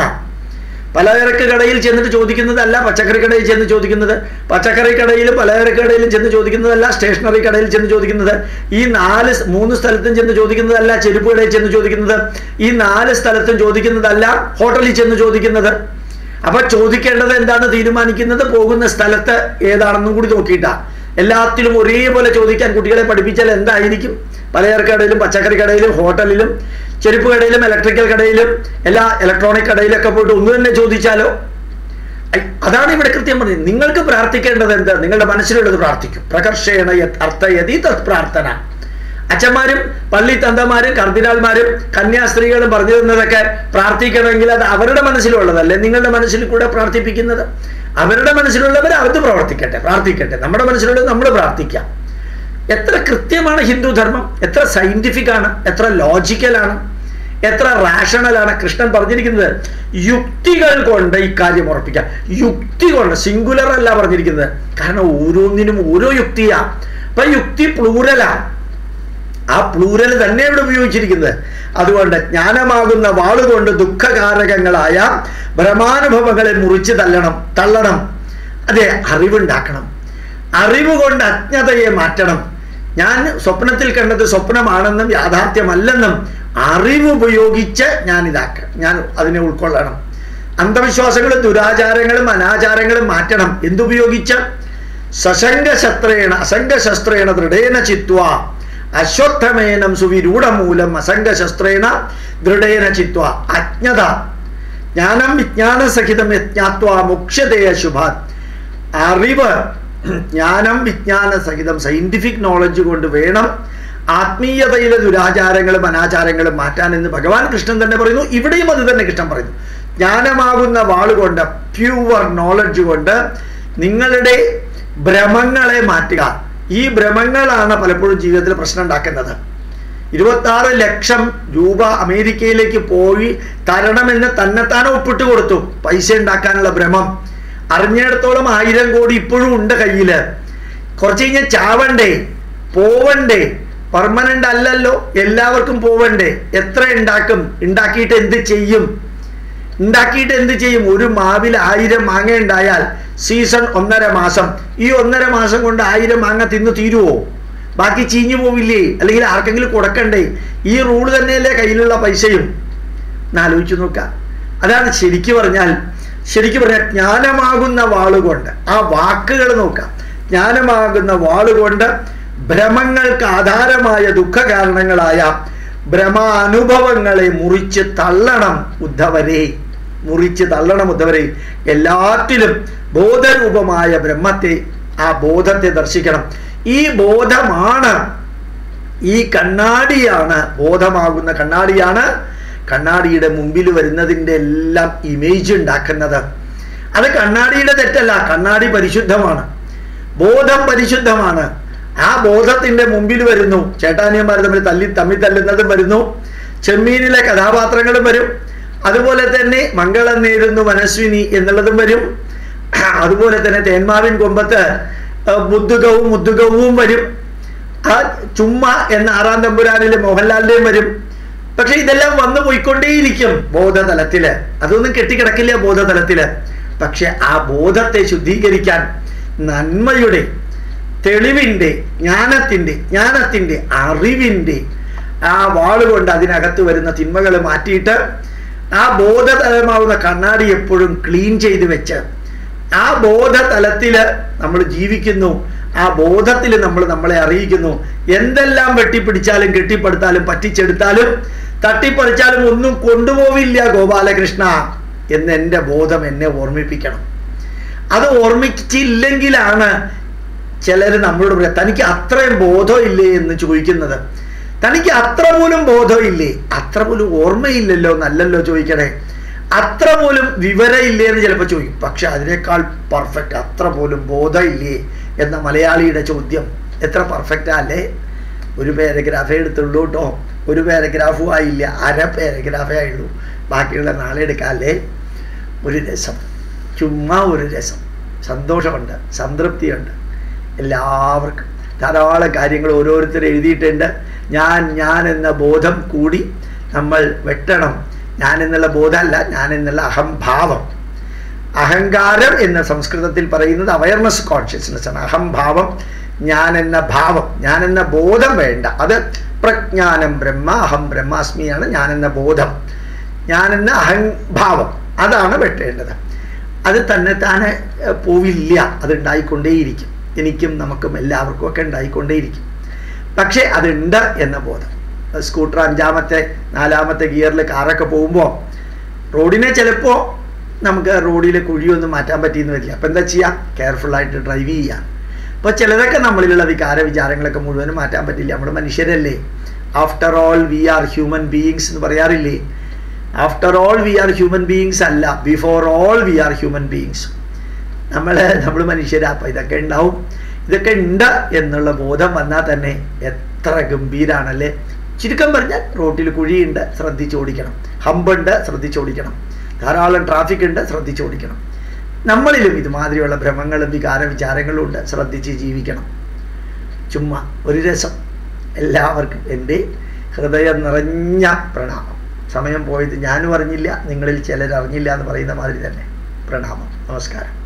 S1: പലചരക്ക് കടയിൽ ചെന്നിട്ട് ചോദിക്കുന്നതല്ല പച്ചക്കറി കടയിൽ ചെന്ന് ചോദിക്കുന്നത് പച്ചക്കറി കടയിലും പലചരക്ക് കടയിലും ചെന്ന് ചോദിക്കുന്നതല്ല സ്റ്റേഷനറി കടയിൽ ചെന്ന് ചോദിക്കുന്നത് ഈ നാല് സ് മൂന്ന് സ്ഥലത്തും ചെന്ന് ചോദിക്കുന്നതല്ല ചെരുപ്പ് കടയിൽ ചെന്ന് ചോദിക്കുന്നത് ഈ നാല് സ്ഥലത്തും ചോദിക്കുന്നതല്ല ഹോട്ടലിൽ ചെന്ന് ചോദിക്കുന്നത് അപ്പൊ ചോദിക്കേണ്ടത് എന്താണെന്ന് തീരുമാനിക്കുന്നത് പോകുന്ന സ്ഥലത്ത് ഏതാണെന്നും കൂടി നോക്കിയിട്ടാ എല്ലാത്തിലും ഒരേപോലെ ചോദിക്കാൻ കുട്ടികളെ പഠിപ്പിച്ചാൽ എന്തായിരിക്കും പലചരക്ക് കടയിലും പച്ചക്കറി കടയിലും ഹോട്ടലിലും ചെരുപ്പ് കടയിലും ഇലക്ട്രിക്കൽ കടയിലും എല്ലാ ഇലക്ട്രോണിക് കടയിലൊക്കെ പോയിട്ട് ഒന്ന് തന്നെ ചോദിച്ചാലോ ഐ- അതാണ് ഇവിടെ കൃത്യം പറഞ്ഞത് നിങ്ങൾക്ക് പ്രാർത്ഥിക്കേണ്ടത് എന്ത് നിങ്ങളുടെ മനസ്സിലുള്ളത് പ്രാർത്ഥിക്കും പ്രകർഷേണ യത് അർത്ഥയതി തത് പ്രാർത്ഥന അച്ഛന്മാരും പള്ളി തന്തമാരും കർദിനാൾമാരും കന്യാസ്ത്രീകളും പറഞ്ഞു തന്നതൊക്കെ പ്രാർത്ഥിക്കണമെങ്കിൽ അത് അവരുടെ മനസ്സിലുള്ളതല്ലേ നിങ്ങളുടെ മനസ്സിൽ കൂടെ പ്രാർത്ഥിപ്പിക്കുന്നത് അവരുടെ മനസ്സിലുള്ളവർ അത് പ്രവർത്തിക്കട്ടെ പ്രാർത്ഥിക്കട്ടെ നമ്മുടെ മനസ്സിലുള്ളത് നമ്മൾ പ്രാർത്ഥിക്കാം എത്ര കൃത്യമാണ് ഹിന്ദു ധർമ്മം എത്ര സയന്റിഫിക് ആണ് എത്ര ലോജിക്കലാണ് എത്ര റാഷണലാണ് കൃഷ്ണൻ പറഞ്ഞിരിക്കുന്നത് യുക്തികൾ കൊണ്ട് ഈ കാര്യം ഉറപ്പിക്കാം യുക്തി കൊണ്ട് സിംഗുലർ അല്ല പറഞ്ഞിരിക്കുന്നത് കാരണം ഓരോന്നിനും ഓരോ യുക്തിയാ അപ്പൊ യുക്തി പ്ലൂരലാ ആ പ്ലൂരൽ തന്നെ ഇവിടെ ഉപയോഗിച്ചിരിക്കുന്നത് അതുകൊണ്ട് ജ്ഞാനമാകുന്ന വാളുകൊണ്ട് ദുഃഖകാരകങ്ങളായ ഭ്രമാനുഭവങ്ങളെ മുറിച്ച് തള്ളണം തള്ളണം അതെ അറിവുണ്ടാക്കണം അറിവ് കൊണ്ട് അജ്ഞതയെ മാറ്റണം ഞാൻ സ്വപ്നത്തിൽ കണ്ടത് സ്വപ്നമാണെന്നും യാഥാർത്ഥ്യമല്ലെന്നും അറിവ് ഉപയോഗിച്ച് ഞാൻ ഇതാക്ക ഞാൻ അതിനെ ഉൾക്കൊള്ളണം അന്ധവിശ്വാസങ്ങളും ദുരാചാരങ്ങളും അനാചാരങ്ങളും മാറ്റണം എന്തുപയോഗിച്ച് സശങ്കശസ്ത്രേണ അസംഗശസ്ത്രേണ ദൃഢേന ചിത്വ അശ്വത്ഥമേനം സുവിരൂഢമൂലം അസംഗശസ്ത്രേണ ദൃഢേന ചിത്വ അജ്ഞത ജ്ഞാനം വിജ്ഞാനസഹിതം യജ്ഞാത്വ മുക്ഷ്യതയ ശുഭാത് അറിവ് ജ്ഞാനം വിജ്ഞാന സഹിതം സയന്റിഫിക് നോളജ് കൊണ്ട് വേണം ആത്മീയതയിലെ ദുരാചാരങ്ങളും അനാചാരങ്ങളും മാറ്റാൻ എന്ന് ഭഗവാൻ കൃഷ്ണൻ തന്നെ പറയുന്നു ഇവിടെയും അത് തന്നെ കൃഷ്ണൻ പറയുന്നു ജ്ഞാനമാകുന്ന വാളുകൊണ്ട് പ്യുവർ നോളജ് കൊണ്ട് നിങ്ങളുടെ ഭ്രമങ്ങളെ മാറ്റുക ഈ ഭ്രമങ്ങളാണ് പലപ്പോഴും ജീവിതത്തിൽ പ്രശ്നം ഉണ്ടാക്കുന്നത് ഇരുപത്തി ലക്ഷം രൂപ അമേരിക്കയിലേക്ക് പോയി തരണമെന്ന് തന്നെത്താനെ ഒപ്പിട്ട് കൊടുത്തു പൈസ ഉണ്ടാക്കാനുള്ള ഭ്രമം അറിഞ്ഞിടത്തോളം ആയിരം കോടി ഇപ്പോഴും ഉണ്ട് കയ്യില് കുറച്ച് കഴിഞ്ഞാൽ ചാവണ്ടേ പോവണ്ടേ പെർമനന്റ് അല്ലല്ലോ എല്ലാവർക്കും പോവണ്ടേ എത്ര ഉണ്ടാക്കും ഉണ്ടാക്കിയിട്ട് എന്ത് ചെയ്യും ഉണ്ടാക്കിയിട്ട് എന്ത് ചെയ്യും ഒരു മാവിൽ ആയിരം മാങ്ങ ഉണ്ടായാൽ സീസൺ ഒന്നര മാസം ഈ ഒന്നര മാസം കൊണ്ട് ആയിരം മാങ്ങ തിന്നു തീരുവോ ബാക്കി ചീഞ്ഞു പോവില്ലേ അല്ലെങ്കിൽ ആർക്കെങ്കിലും കൊടുക്കണ്ടേ ഈ റൂള് തന്നെയല്ലേ കയ്യിലുള്ള പൈസയും എന്നാലോചിച്ചു നോക്കാം അതാണ് ശരിക്കു പറഞ്ഞാൽ ശരിക്കു പറഞ്ഞാൽ ജ്ഞാനമാകുന്ന വാളുകൊണ്ട് ആ വാക്കുകൾ നോക്കാം ജ്ഞാനമാകുന്ന വാളുകൊണ്ട് ഭ്രമങ്ങൾക്ക് ആധാരമായ ദുഃഖകാരണങ്ങളായ ഭ്രമാനുഭവങ്ങളെ മുറിച്ച് തള്ളണം ഉദ്ധവരെ മുറിച്ച് തള്ളണം ഉദ്ധവരെ എല്ലാറ്റിലും ബോധരൂപമായ ബ്രഹ്മത്തെ ആ ബോധത്തെ ദർശിക്കണം ഈ ബോധമാണ് ഈ കണ്ണാടിയാണ് ബോധമാകുന്ന കണ്ണാടിയാണ് കണ്ണാടിയുടെ മുമ്പിൽ വരുന്നതിൻ്റെ എല്ലാം ഇമേജ് ഉണ്ടാക്കുന്നത് അത് കണ്ണാടിയുടെ തെറ്റല്ല കണ്ണാടി പരിശുദ്ധമാണ് ബോധം പരിശുദ്ധമാണ് ആ ബോധത്തിന്റെ മുമ്പിൽ വരുന്നു ചേട്ടാനിയന്മാർ തമ്മിൽ തല്ലി തമ്മിൽ തല്ലുന്നതും വരുന്നു ചെമ്മീനിലെ കഥാപാത്രങ്ങളും വരും അതുപോലെ തന്നെ മംഗളം നേരുന്നു മനസ്വിനി എന്നുള്ളതും വരും അതുപോലെ തന്നെ തേന്മാവിൻ കൊമ്പത്ത് മുദ്ദുകവും മുദ്ദുകവും വരും ആ ചുമ്മ എന്ന ആറാം തമ്പുരാനിലെ മോഹൻലാലിന്റെയും വരും പക്ഷെ ഇതെല്ലാം വന്നു പോയിക്കൊണ്ടേയിരിക്കും ബോധതലത്തില് അതൊന്നും കെട്ടിക്കിടക്കില്ല ബോധതലത്തില് പക്ഷെ ആ ബോധത്തെ ശുദ്ധീകരിക്കാൻ നന്മയുടെ തെളിവിൻ്റെ ജ്ഞാനത്തിൻ്റെ ജ്ഞാനത്തിൻ്റെ അറിവിൻ്റെ ആ വാളുകൊണ്ട് അതിനകത്ത് വരുന്ന തിന്മകൾ മാറ്റിയിട്ട് ആ ബോധതലമാവുന്ന കണ്ണാടി എപ്പോഴും ക്ലീൻ ചെയ്ത് വെച്ച് ആ ബോധതലത്തിൽ നമ്മൾ ജീവിക്കുന്നു ആ ബോധത്തിൽ നമ്മൾ നമ്മളെ അറിയിക്കുന്നു എന്തെല്ലാം വെട്ടിപ്പിടിച്ചാലും കെട്ടിപ്പടുത്താലും പറ്റിച്ചെടുത്താലും തട്ടിപ്പറിച്ചാലും ഒന്നും കൊണ്ടുപോവില്ല ഗോപാലകൃഷ്ണ എന്ന് എൻ്റെ ബോധം എന്നെ ഓർമ്മിപ്പിക്കണം അത് ഓർമ്മിച്ചില്ലെങ്കിലാണ് ചിലർ നമ്മളോട് പറയാം തനിക്ക് അത്രയും ബോധമില്ലേ എന്ന് ചോദിക്കുന്നത് തനിക്ക് അത്ര പോലും ബോധമില്ലേ അത്ര പോലും ഓർമ്മയില്ലല്ലോ നല്ലല്ലോ ചോദിക്കണേ അത്ര പോലും വിവരമില്ലേ എന്ന് ചിലപ്പോൾ ചോദിക്കും പക്ഷെ അതിനേക്കാൾ പെർഫെക്റ്റ് അത്ര പോലും ബോധമില്ലേ എന്ന മലയാളിയുടെ ചോദ്യം എത്ര പെർഫെക്റ്റാ അല്ലേ ഒരു പാരഗ്രാഫേ എടുത്തുള്ളൂ കേട്ടോ ഒരു പാരഗ്രാഫും ആയില്ല അര പാരഗ്രാഫേ ആയുള്ളൂ ബാക്കിയുള്ള നാളെ എടുക്കാല്ലേ ഒരു രസം ചുമ്മാ ഒരു രസം സന്തോഷമുണ്ട് സംതൃപ്തിയുണ്ട് എല്ലാവർക്കും ധാരാളം കാര്യങ്ങൾ ഓരോരുത്തർ എഴുതിയിട്ടുണ്ട് ഞാൻ ഞാൻ എന്ന ബോധം കൂടി നമ്മൾ വെട്ടണം ഞാൻ എന്നുള്ള ബോധമല്ല ഞാൻ എന്നുള്ള അഹംഭാവം അഹങ്കാരം എന്ന സംസ്കൃതത്തിൽ പറയുന്നത് അവയർനെസ് കോൺഷ്യസ്നെസ് ആണ് അഹംഭാവം ഞാൻ എന്ന ഭാവം ഞാൻ എന്ന ബോധം വേണ്ട അത് പ്രജ്ഞാനം ബ്രഹ്മ അഹം ബ്രഹ്മാസ്മിയാണ് ഞാൻ എന്ന ബോധം ഞാൻ എന്ന അഹംഭാവം അതാണ് വെട്ടേണ്ടത് അത് തന്നെ താനെ പോവില്ല അത് ഉണ്ടായിക്കൊണ്ടേയിരിക്കും എനിക്കും നമുക്കും എല്ലാവർക്കും ഒക്കെ ഉണ്ടായിക്കൊണ്ടേയിരിക്കും പക്ഷേ അതുണ്ട് എന്ന ബോധം സ്കൂട്ടർ അഞ്ചാമത്തെ നാലാമത്തെ ഗിയറിൽ കാറൊക്കെ പോകുമ്പോൾ റോഡിനെ ചിലപ്പോൾ നമുക്ക് റോഡിലെ കുഴിയൊന്നും മാറ്റാൻ പറ്റിയെന്ന് വരില്ല അപ്പം എന്താ ചെയ്യുക കെയർഫുള്ളായിട്ട് ഡ്രൈവ് ചെയ്യുക അപ്പോൾ ചിലതൊക്കെ നമ്മളിലുള്ള വികാര വിചാരങ്ങളൊക്കെ മുഴുവനും മാറ്റാൻ പറ്റില്ല നമ്മൾ മനുഷ്യരല്ലേ after all we are human beings എന്ന് പറയാറില്ലേ after all we are human beings അല്ല before all we are human beings നമ്മൾ നമ്മൾ മനുഷ്യരാ അപ്പം ഇതൊക്കെ ഉണ്ടാവും ഇതൊക്കെ ഉണ്ട് എന്നുള്ള ബോധം വന്നാൽ തന്നെ എത്ര ഗംഭീരാണല്ലേ ചുരുക്കം പറഞ്ഞാൽ റോട്ടിൽ കുഴിയുണ്ട് ശ്രദ്ധിച്ചോടിക്കണം ഹമ്പുണ്ട് ശ്രദ്ധിച്ചോടിക്കണം ധാരാളം ട്രാഫിക് ഉണ്ട് ശ്രദ്ധിച്ചോടിക്കണം നമ്മളിലും ഇതുമാതിരിയുള്ള ഭ്രമങ്ങളും വികാര വിചാരങ്ങളും ഉണ്ട് ശ്രദ്ധിച്ച് ജീവിക്കണം ചുമ്മാ ഒരു രസം എല്ലാവർക്കും എൻ്റെ ഹൃദയം നിറഞ്ഞ പ്രണാമം സമയം പോയത് ഞാനും അറിഞ്ഞില്ല നിങ്ങളിൽ ചിലർ അറിഞ്ഞില്ല എന്ന് പറയുന്ന മാതിരി തന്നെ പ്രണാമം നമസ്കാരം